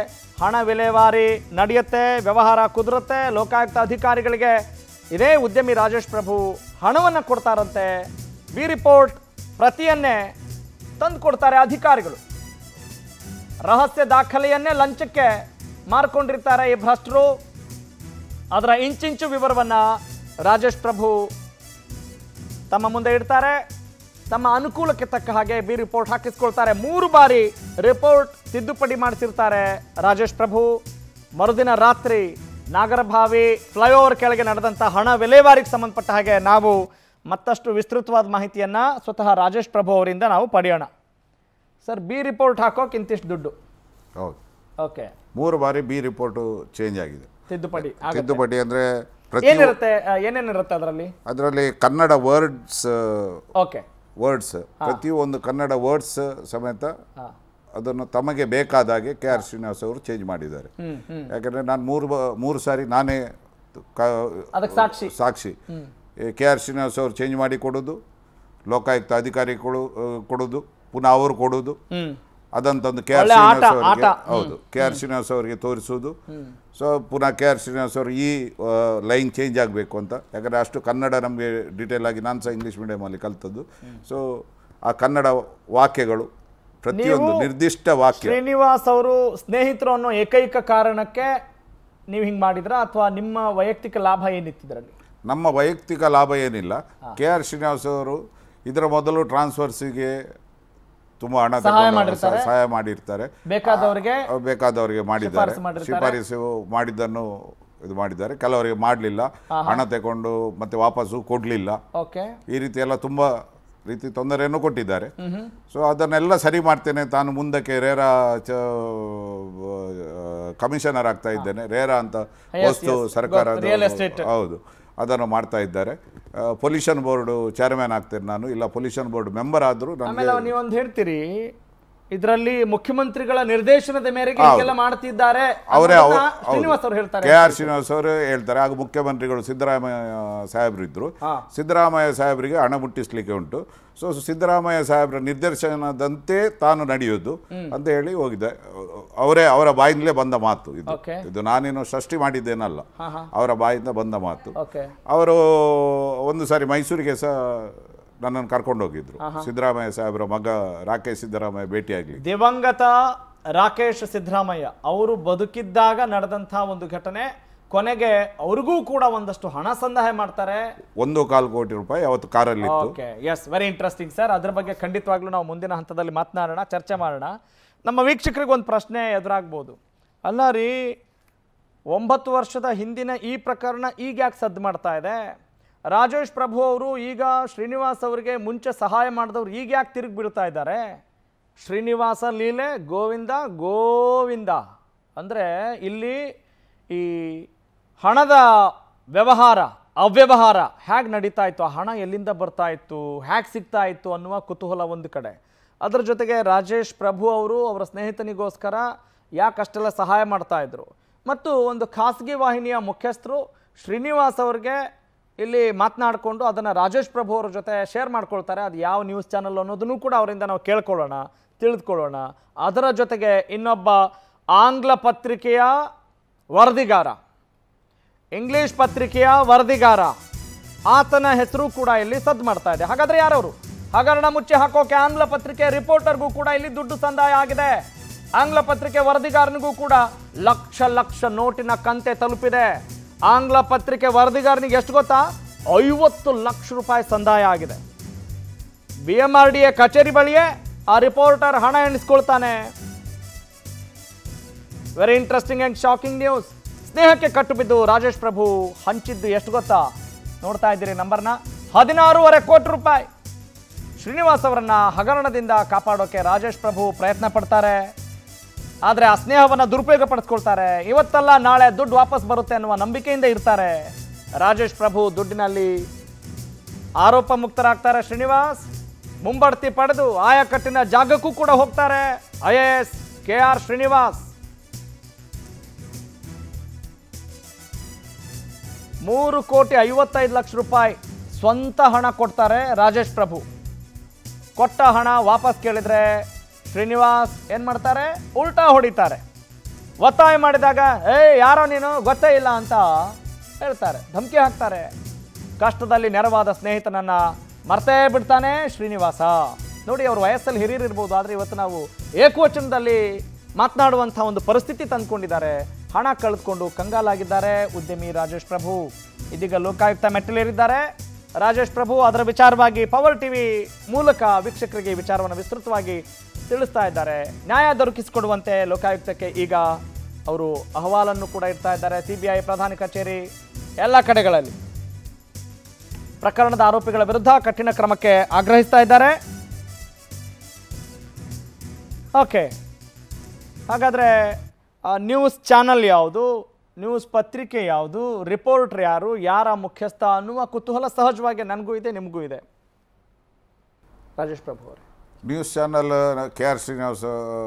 ಹಣ ವಿಲೇವಾರಿ ನಡೆಯುತ್ತೆ ವ್ಯವಹಾರ ಕುದುರುತ್ತೆ ಲೋಕಾಯುಕ್ತ ಅಧಿಕಾರಿಗಳಿಗೆ ಇದೇ ಉದ್ಯಮಿ ರಾಜೇಶ್ ಪ್ರಭು ಹಣವನ್ನು ಕೊಡ್ತಾರಂತೆ ಬಿ ರಿಪೋರ್ಟ್ ಪ್ರತಿಯನ್ನೇ ತಂದು ಕೊಡ್ತಾರೆ ಅಧಿಕಾರಿಗಳು ರಹಸ್ಯ ದಾಖಲೆಯನ್ನೇ ಲಂಚಕ್ಕೆ ಮಾರ್ಕೊಂಡಿರ್ತಾರೆ ಈ ಭ್ರಷ್ಟರು ಅದರ ಇಂಚಿಂಚು ವಿವರವನ್ನ ರಾಜೇಶ್ ಪ್ರಭು ತಮ್ಮ ಮುಂದೆ ಇಡ್ತಾರೆ ತಮ್ಮ ಅನುಕೂಲಕ್ಕೆ ತಕ್ಕ ಹಾಗೆ ಬಿ ರಿಪೋರ್ಟ್ ಹಾಕಿಸ್ಕೊಳ್ತಾರೆ ಮೂರು ಬಾರಿ ರಿಪೋರ್ಟ್ ತಿದ್ದುಪಡಿ ಮಾಡಿಸಿರ್ತಾರೆ ರಾಜೇಶ್ ಪ್ರಭು ಮರುದಿನ ರಾತ್ರಿ ನಾಗರಭಾವಿ ಫ್ಲೈಓವರ್ ಕೆಳಗೆ ನಡೆದಂಥ ಹಣ ವಿಲೇವಾರಿಗೆ ಸಂಬಂಧಪಟ್ಟ ಹಾಗೆ ನಾವು ಮತ್ತಷ್ಟು ವಿಸ್ತೃತವಾದ ಮಾಹಿತಿಯನ್ನ ಸ್ವತಃ ರಾಜೇಶ್ ಪ್ರಭು ಅವರಿಂದ ನಾವು ಪಡೆಯೋಣ ಸರ್ ಬಿ ರಿಪೋರ್ಟ್ ಹಾಕೋಕೆ ಇಂತಿಷ್ಟು ದುಡ್ಡು ಹೌದು ಓಕೆ ಮೂರು ಬಾರಿ ಬಿ ರಿಪೋರ್ಟು ಚೇಂಜ್ ಆಗಿದೆ ತಿದ್ದುಪಡಿ ಆಗುತ್ತೆ. ತಿದ್ದುಪಡಿ ಅಂದರೆ ಪ್ರತಿ ಏನಿರುತ್ತೆ ಆ, ಏನೇನಿರುತ್ತೆ ಅದರಲ್ಲಿ ಅದರಲ್ಲಿ ಕನ್ನಡ ವರ್ಡ್ಸ್ ಓಕೆ ವರ್ಡ್ಸ್ ಪ್ರತಿಯೊಂದು ಕನ್ನಡ ವರ್ಡ್ಸ್ ಸಮೇತ ಹಾ. ಅದನ್ನು ತಮಗೆ ಬೇಕಾದ ಹಾಗೆ ಕೆ ಆರ್ ಶ್ರೀನಿವಾಸ್ ಅವರು ಚೇಂಜ್ ಮಾಡಿದ್ದಾರೆ ಹ್ಮ್ ಹ್ಮ್ ಯಾಕಂದರೆ ನಾನು ಮೂರು ಬ- ಮೂರು ಸಾರಿ ನಾನೇ ಕ- ಅದಕ್ಕೆ ಸಾಕ್ಷಿ ಸಾಕ್ಷಿ ಕೆ ಆರ್ ಶ್ರೀನಿವಾಸ್ ಅವರು ಚೇಂಜ್ ಮಾಡಿ ಕೊಡೋದು ಲೋಕಾಯುಕ್ತ ಅಧಿಕಾರಿ ಕೊಡು ಆ, ಕೊಡೋದು ಪುನಃ ಅವರು ಕೊಡೋದು ಹ್ಮ್ ಅದಂತಂದು ಕೆ ಆರ್ ಒಳ್ಳೆ ಆಟ, ಶ್ರೀನಿವಾಸ್ ಅವರಿಗೆ ಆಟ. ಹೌದು ಕೆ ಆರ್ ಶ್ರೀನಿವಾಸ್ ಅವರಿಗೆ ತೋರಿಸುವುದು ಸೊ ಪುನಃ ಕೆ ಆರ್ ಶ್ರೀನಿವಾಸ್ ಅವರು ಈ ಲೈನ್ ಚೇಂಜ್ ಆಗಬೇಕು ಅಂತ ಯಾಕಂದರೆ ಅಷ್ಟು ಕನ್ನಡ ನಮಗೆ ಡೀಟೇಲ್ ಆಗಿ ನಾನು ಸಹ ಇಂಗ್ಲೀಷ್ ಮೀಡಿಯಮಲ್ಲಿ ಕಲ್ತದ್ದು ಸೊ ಆ ಕನ್ನಡ ವಾಕ್ಯಗಳು ಪ್ರತಿಯೊಂದು ನೀವು ನಿರ್ದಿಷ್ಟ ವಾಕ್ಯ ಶ್ರೀನಿವಾಸ್ ಅವರು ಸ್ನೇಹಿತರು ಅನ್ನೋ ಏಕೈಕ ಕಾರಣಕ್ಕೆ ನೀವು ಹಿಂಗೆ ಮಾಡಿದ್ರ ಅಥವಾ ನಿಮ್ಮ ವೈಯಕ್ತಿಕ ಲಾಭ ಏನಿತ್ತು ಇದರಲ್ಲಿ ನಮ್ಮ ವೈಯಕ್ತಿಕ ಲಾಭ ಏನಿಲ್ಲ ಕೆ ಆರ್ ಶ್ರೀನಿವಾಸ್ ಅವರು ಇದರ ಮೊದಲು ಟ್ರಾನ್ಸ್ಫರ್ಸಿಗೆ ತುಂಬ ಹಣ ಸಹಾಯ ತಗೊಂಡು ಮಾಡಿರ್ತಾರೆ. ಸ- ಸಹಾಯ ಮಾಡಿರ್ತಾರೆ ಬೇಕಾದವರಿಗೆ ಅವ್ ಬೇಕಾದವರಿಗೆ ಮಾಡಿದ್ದಾರೆ ಶಿಫಾರಸು ಮಾಡಿರ್ತಾರೆ. ಶಿಫಾರಸು ಮಾಡಿದ್ದನ್ನು ಇದು ಮಾಡಿದ್ದಾರೆ ಕೆಲವರಿಗೆ ಮಾಡಲಿಲ್ಲ ಹಣ ತಗೊಂಡು ಮತ್ತೆ ವಾಪಸ್ಸು ಕೊಡಲಿಲ್ಲ ಓಕೆ ಈ ರೀತಿ ಎಲ್ಲ ತುಂಬ ರೀತಿ ತೊಂದರೆಯನ್ನು ಕೊಟ್ಟಿದ್ದಾರೆ ಸೊ ಅದನ್ನೆಲ್ಲ ಸರಿ ಮಾಡ್ತೇನೆ ತಾನು ಮುಂದಕ್ಕೆ ರೇರಾ ಚ ಕಮಿಷನರ್ ಆಗ್ತಾ ಇದ್ದೇನೆ ರೇರಾ ಅಂತ ವಸ್ತು ಸರ್ಕಾರ Real estate. ಹೌದು ಅದನ್ನು ಮಾಡ್ತಾ ಇದ್ದಾರೆ ಪೊಲ್ಯೂಷನ್ ಬೋರ್ಡು ಚೇರ್ಮನ್ ಆಗ್ತೇನೆ ನಾನು ಇಲ್ಲ ಪೊಲ್ಯೂಷನ್ ಬೋರ್ಡ್ ಮೆಂಬರ್ ಆದರೂ ನನಗೆ ಆಮೇಲೆ ನೀವೊಂದು ಹೇಳ್ತೀರಿ ಇದರಲ್ಲಿ ಮುಖ್ಯಮಂತ್ರಿಗಳ ನಿರ್ದೇಶನದ ಮೇರೆಗೆ ಹೀಗೆಲ್ಲ ಮಾಡ್ತಿದ್ದಾರೆ ಅವರೇ ಅನ್ನೋದನ್ನ ಶ್ರೀನಿವಾಸ್ ಅವರು ಹೇಳ್ತಾರೆ ಕೆ ಆರ್ ಶ್ರೀನಿವಾಸ್ ಅವರು ಹೇಳ್ತಾರೆ ಆಗ ಮುಖ್ಯಮಂತ್ರಿಗಳು ಸಿದ್ದರಾಮಯ್ಯ ಸಾಹೇಬರು ಇದ್ರು ಹಾ. ಸಿದ್ದರಾಮಯ್ಯ ಸಾಹೇಬರಿಗೆ ಹಣ ಮುಟ್ಟಿಸ್ಲಿಕ್ಕೆ ಉಂಟು ಸೊ ಸಿದ್ದರಾಮಯ್ಯ ಸಾಹೇಬರ ನಿರ್ದೇಶನದಂತೆ ತಾನು ನಡೆಯೋದು ಅಂತ ಹೇಳಿ ಹೋಗಿದೆ ಅವರೇ ಅವರ ಬಾಯಿಂದಲೇ ಬಂದ ಮಾತು ಇದು Okay. ಇದು ನಾನೇನು ಸೃಷ್ಟಿ ಮಾಡಿದ್ದೇನಲ್ಲ ಹಾ ಹಾ ಅವರ ಬಾಯಿಂದ ಬಂದ ಮಾತು ಓಕೆ ಅವರು ಒಂದು ಸಾರಿ ಮೈಸೂರಿಗೆ ಸಹ ನನ್ನನ್ನು ಕರ್ಕೊಂಡು ಹೋಗಿದ್ರು ಸಿದ್ದರಾಮಯ್ಯ ಸಾಹೇಬರ ಮಗ ರಾಕೇಶ್ ಸಿದ್ದರಾಮಯ್ಯ ಭೇಟಿಯಾಗಲಿ ದಿವಂಗತ ರಾಕೇಶ್ ಸಿದ್ದರಾಮಯ್ಯ ಅವರು ಬದುಕಿದ್ದಾಗ ನಡೆದಂತಹ ಒಂದು ಘಟನೆ ಕೊನೆಗೆ ಅವ್ರಿಗೂ ಕೂಡ ಒಂದಷ್ಟು ಹಣ ಸಂದಾಯ ಮಾಡ್ತಾರೆ ಒಂದು ಕಾಲು ಕೋಟಿ ರೂಪಾಯಿ ಅವತ್ತು ಕಾರಲ್ಲಿತ್ತು okay yes very interesting sir ಅದ್ರ ಬಗ್ಗೆ ಖಂಡಿತವಾಗ್ಲೂ ನಾವು ಮುಂದಿನ ಹಂತದಲ್ಲಿ ಮಾತನಾಡೋಣ ಚರ್ಚೆ ಮಾಡೋಣ ನಮ್ಮ ವೀಕ್ಷಕರಿಗೆ ಒಂದು ಪ್ರಶ್ನೆ ಎದುರಾಗ್ಬೋದು ಅಲ್ಲ ರೀ ಒಂಬತ್ತು ವರ್ಷದ ಹಿಂದಿನ ಈ ಪ್ರಕರಣ ಈಗ ಯಾಕೆ ಸದ್ದು ಮಾಡ್ತಾ ಇದೆ ರಾಜೇಶ್ ಪ್ರಭು ಅವರು ಈಗ ಶ್ರೀನಿವಾಸ್ ಅವರಿಗೆ ಮುಂಚೆ ಸಹಾಯ ಮಾಡಿದವ್ರು ಈಗ ಯಾಕೆ ತಿರುಗಿ ಬೀಳ್ತಾ ಇದ್ದಾರೆ ಶ್ರೀನಿವಾಸ ಲೀಲೆ ಗೋವಿಂದ ಗೋವಿಂದ ಅಂದರೆ ಇಲ್ಲಿ ಈ ಹಣದ ವ್ಯವಹಾರ ಅವ್ಯವಹಾರ ಹೇಗೆ ನಡೀತಾ ಇತ್ತು ಆ ಹಣ ಎಲ್ಲಿಂದ ಬರ್ತಾ ಇತ್ತು ಹೇಗೆ ಸಿಗ್ತಾ ಇತ್ತು ಅನ್ನುವ ಕುತೂಹಲ ಒಂದು ಕಡೆ ಅದರ ಜೊತೆಗೆ ರಾಜೇಶ್ ಪ್ರಭು ಅವರು ಅವರ ಸ್ನೇಹಿತನಿಗೋಸ್ಕರ ಯಾಕಷ್ಟೆಲ್ಲ ಸಹಾಯ ಮಾಡ್ತಾ ಇದ್ರು ಮತ್ತು ಒಂದು ಖಾಸಗಿ ವಾಹಿನಿಯ ಮುಖ್ಯಸ್ಥರು ಶ್ರೀನಿವಾಸ್ ಅವ್ರಿಗೆ ಇಲ್ಲಿ ಮಾತನಾಡಿಕೊಂಡು ಅದನ್ನು ರಾಜೇಶ್ ಪ್ರಭು ಅವ್ರ ಜೊತೆ ಶೇರ್ ಮಾಡ್ಕೊಳ್ತಾರೆ ಅದು ಯಾವ ನ್ಯೂಸ್ ಚಾನಲ್ ಅನ್ನೋದನ್ನು ಕೂಡ ಅವರಿಂದ ನಾವು ಕೇಳ್ಕೊಳ್ಳೋಣ ತಿಳಿದುಕೊಳ್ಳೋಣ ಅದರ ಜೊತೆಗೆ ಇನ್ನೊಬ್ಬ ಆಂಗ್ಲ ಪತ್ರಿಕೆಯ ವರದಿಗಾರ ಇಂಗ್ಲಿಷ್ ಪತ್ರಿಕೆಯ ವರದಿಗಾರ ಆತನ ಹೆಸರು ಕೂಡ ಇಲ್ಲಿ ಸದ್ದು ಮಾಡ್ತಾ ಇದೆ ಹಾಗಾದ್ರೆ ಯಾರವರು ಹಗರಣ ಮುಚ್ಚಿ ಹಾಕೋಕೆ ಆಂಗ್ಲ ಪತ್ರಿಕೆ ರಿಪೋರ್ಟರ್ಗೂ ಕೂಡ ಇಲ್ಲಿ ದುಡ್ಡು ಸಂದಾಯ ಆಗಿದೆ ಆಂಗ್ಲ ಪತ್ರಿಕೆ ವರದಿಗಾರನಿಗೂ ಕೂಡ ಲಕ್ಷ ಲಕ್ಷ ನೋಟಿನ ಕಂತೆ ತಲುಪಿದೆ ಆಂಗ್ಲ ಪತ್ರಿಕೆ ವರದಿಗಾರನಿಗೆ ಎಷ್ಟು ಗೊತ್ತಾ ಐವತ್ತು ಲಕ್ಷ ರೂಪಾಯಿ ಸಂದಾಯ ಆಗಿದೆ B M R D A ಕಚೇರಿ ಬಳಿಯೇ ಆ ರಿಪೋರ್ಟರ್ ಹಣ ಎಣಿಸ್ಕೊಳ್ತಾನೆ very interesting and shocking news ಸ್ನೇಹಕ್ಕೆ ಕಟ್ಟು ಬಿದ್ದು ರಾಜೇಶ್ ಪ್ರಭು ಹಂಚಿದ್ದು ಎಷ್ಟು ಗೊತ್ತಾ ನೋಡ್ತಾ ಇದ್ದೀರಿ ನಂಬರ್ನ ಹದಿನಾರೂವರೆ ಕೋಟಿ ರೂಪಾಯಿ ಶ್ರೀನಿವಾಸ್ ಅವರನ್ನ ಹಗರಣದಿಂದ ಕಾಪಾಡೋಕೆ ರಾಜೇಶ್ ಪ್ರಭು ಪ್ರಯತ್ನ ಪಡ್ತಾರೆ ಆದರೆ ಆ ಸ್ನೇಹವನ್ನು ದುರುಪಯೋಗ ಪಡಿಸ್ಕೊಳ್ತಾರೆ ಇವತ್ತಲ್ಲ ನಾಳೆ ದುಡ್ಡು ವಾಪಸ್ ಬರುತ್ತೆ ಅನ್ನುವ ನಂಬಿಕೆಯಿಂದ ಇರ್ತಾರೆ ರಾಜೇಶ್ ಪ್ರಭು ದುಡ್ಡಿನಲ್ಲಿ ಆರೋಪ ಮುಕ್ತರಾಗ್ತಾರೆ ಶ್ರೀನಿವಾಸ್ ಮುಂಬಡ್ತಿ ಪಡೆದು ಆಯಕಟ್ಟಿನ ಜಾಗಕ್ಕೂ ಕೂಡ ಹೋಗ್ತಾರೆ I A S K R Srinivas ಮೂರು ಕೋಟಿ ಐವತ್ತೈದು ಲಕ್ಷ ರೂಪಾಯಿ ಸ್ವಂತ ಹಣ ಕೊಡ್ತಾರೆ ರಾಜೇಶ್ ಪ್ರಭು ಕೊಟ್ಟ ಹಣ ವಾಪಸ್ ಕೇಳಿದ್ರೆ ಶ್ರೀನಿವಾಸ್ ಏನು ಮಾಡ್ತಾರೆ ಉಲ್ಟಾ ಹೊಡಿತಾರೆ ಒತ್ತಾಯ ಮಾಡಿದಾಗ ಏ ಯಾರೋ ನೀನು ಗೊತ್ತೇ ಇಲ್ಲ ಅಂತ ಹೇಳ್ತಾರೆ ಧಮಕಿ ಹಾಕ್ತಾರೆ ಕಷ್ಟದಲ್ಲಿ ನೆರವಾದ ಸ್ನೇಹಿತನನ್ನ ಮರ್ತೇ ಬಿಡ್ತಾನೆ ಶ್ರೀನಿವಾಸ ನೋಡಿ ಅವ್ರ ವಯಸ್ಸಲ್ಲಿ ಹಿರಿಯರಿರ್ಬೋದು ಆದರೆ ಇವತ್ತು ನಾವು ಏಕವಚನದಲ್ಲಿ ಮಾತನಾಡುವಂಥ ಒಂದು ಪರಿಸ್ಥಿತಿ ತಂದ್ಕೊಂಡಿದ್ದಾರೆ ಹಣ ಕಳೆದುಕೊಂಡು ಕಂಗಾಲಾಗಿದ್ದಾರೆ ಉದ್ಯಮಿ ರಾಜೇಶ್ ಪ್ರಭು ಇದೀಗ ಲೋಕಾಯುಕ್ತ ಮೆಟ್ಟಿಲೇರಿದ್ದಾರೆ ರಾಜೇಶ್ ಪ್ರಭು ಅದರ ವಿಚಾರವಾಗಿ ಪವರ್ ಟಿವಿ ಮೂಲಕ ವೀಕ್ಷಕರಿಗೆ ಈ ವಿಚಾರವನ್ನು ವಿಸ್ತೃತವಾಗಿ ತಿಳಿಸ್ತಾ ಇದ್ದಾರೆ ನ್ಯಾಯ ದೊರಕಿಸಿಕೊಡುವಂತೆ ಲೋಕಾಯುಕ್ತಕ್ಕೆ ಈಗ ಅವರು ಅಹವಾಲನ್ನು ಕೂಡ ಇಡ್ತಾ ಇದ್ದಾರೆ ಸಿಬಿಐ ಪ್ರಧಾನ ಕಚೇರಿ ಎಲ್ಲ ಕಡೆಗಳಲ್ಲಿ ಪ್ರಕರಣದ ಆರೋಪಿಗಳ ವಿರುದ್ಧ ಕಠಿಣ ಕ್ರಮಕ್ಕೆ ಆಗ್ರಹಿಸ್ತಾ ಇದ್ದಾರೆ ಓಕೆ ಹಾಗಾದರೆ ನ್ಯೂಸ್ ಚಾನಲ್ ಯಾವುದು ನ್ಯೂಸ್ ಪತ್ರಿಕೆ ಯಾವುದು ರಿಪೋರ್ಟರ್ ಯಾರು ಯಾರ ಮುಖ್ಯಸ್ಥ ಅನ್ನುವ ಕುತೂಹಲ ಸಹಜವಾಗಿ ನನಗೂ ಇದೆ ನಿಮಗೂ ಇದೆ ರಾಜೇಶ್ ಪ್ರಭು ಅವರೇ news channel K R Srinivasa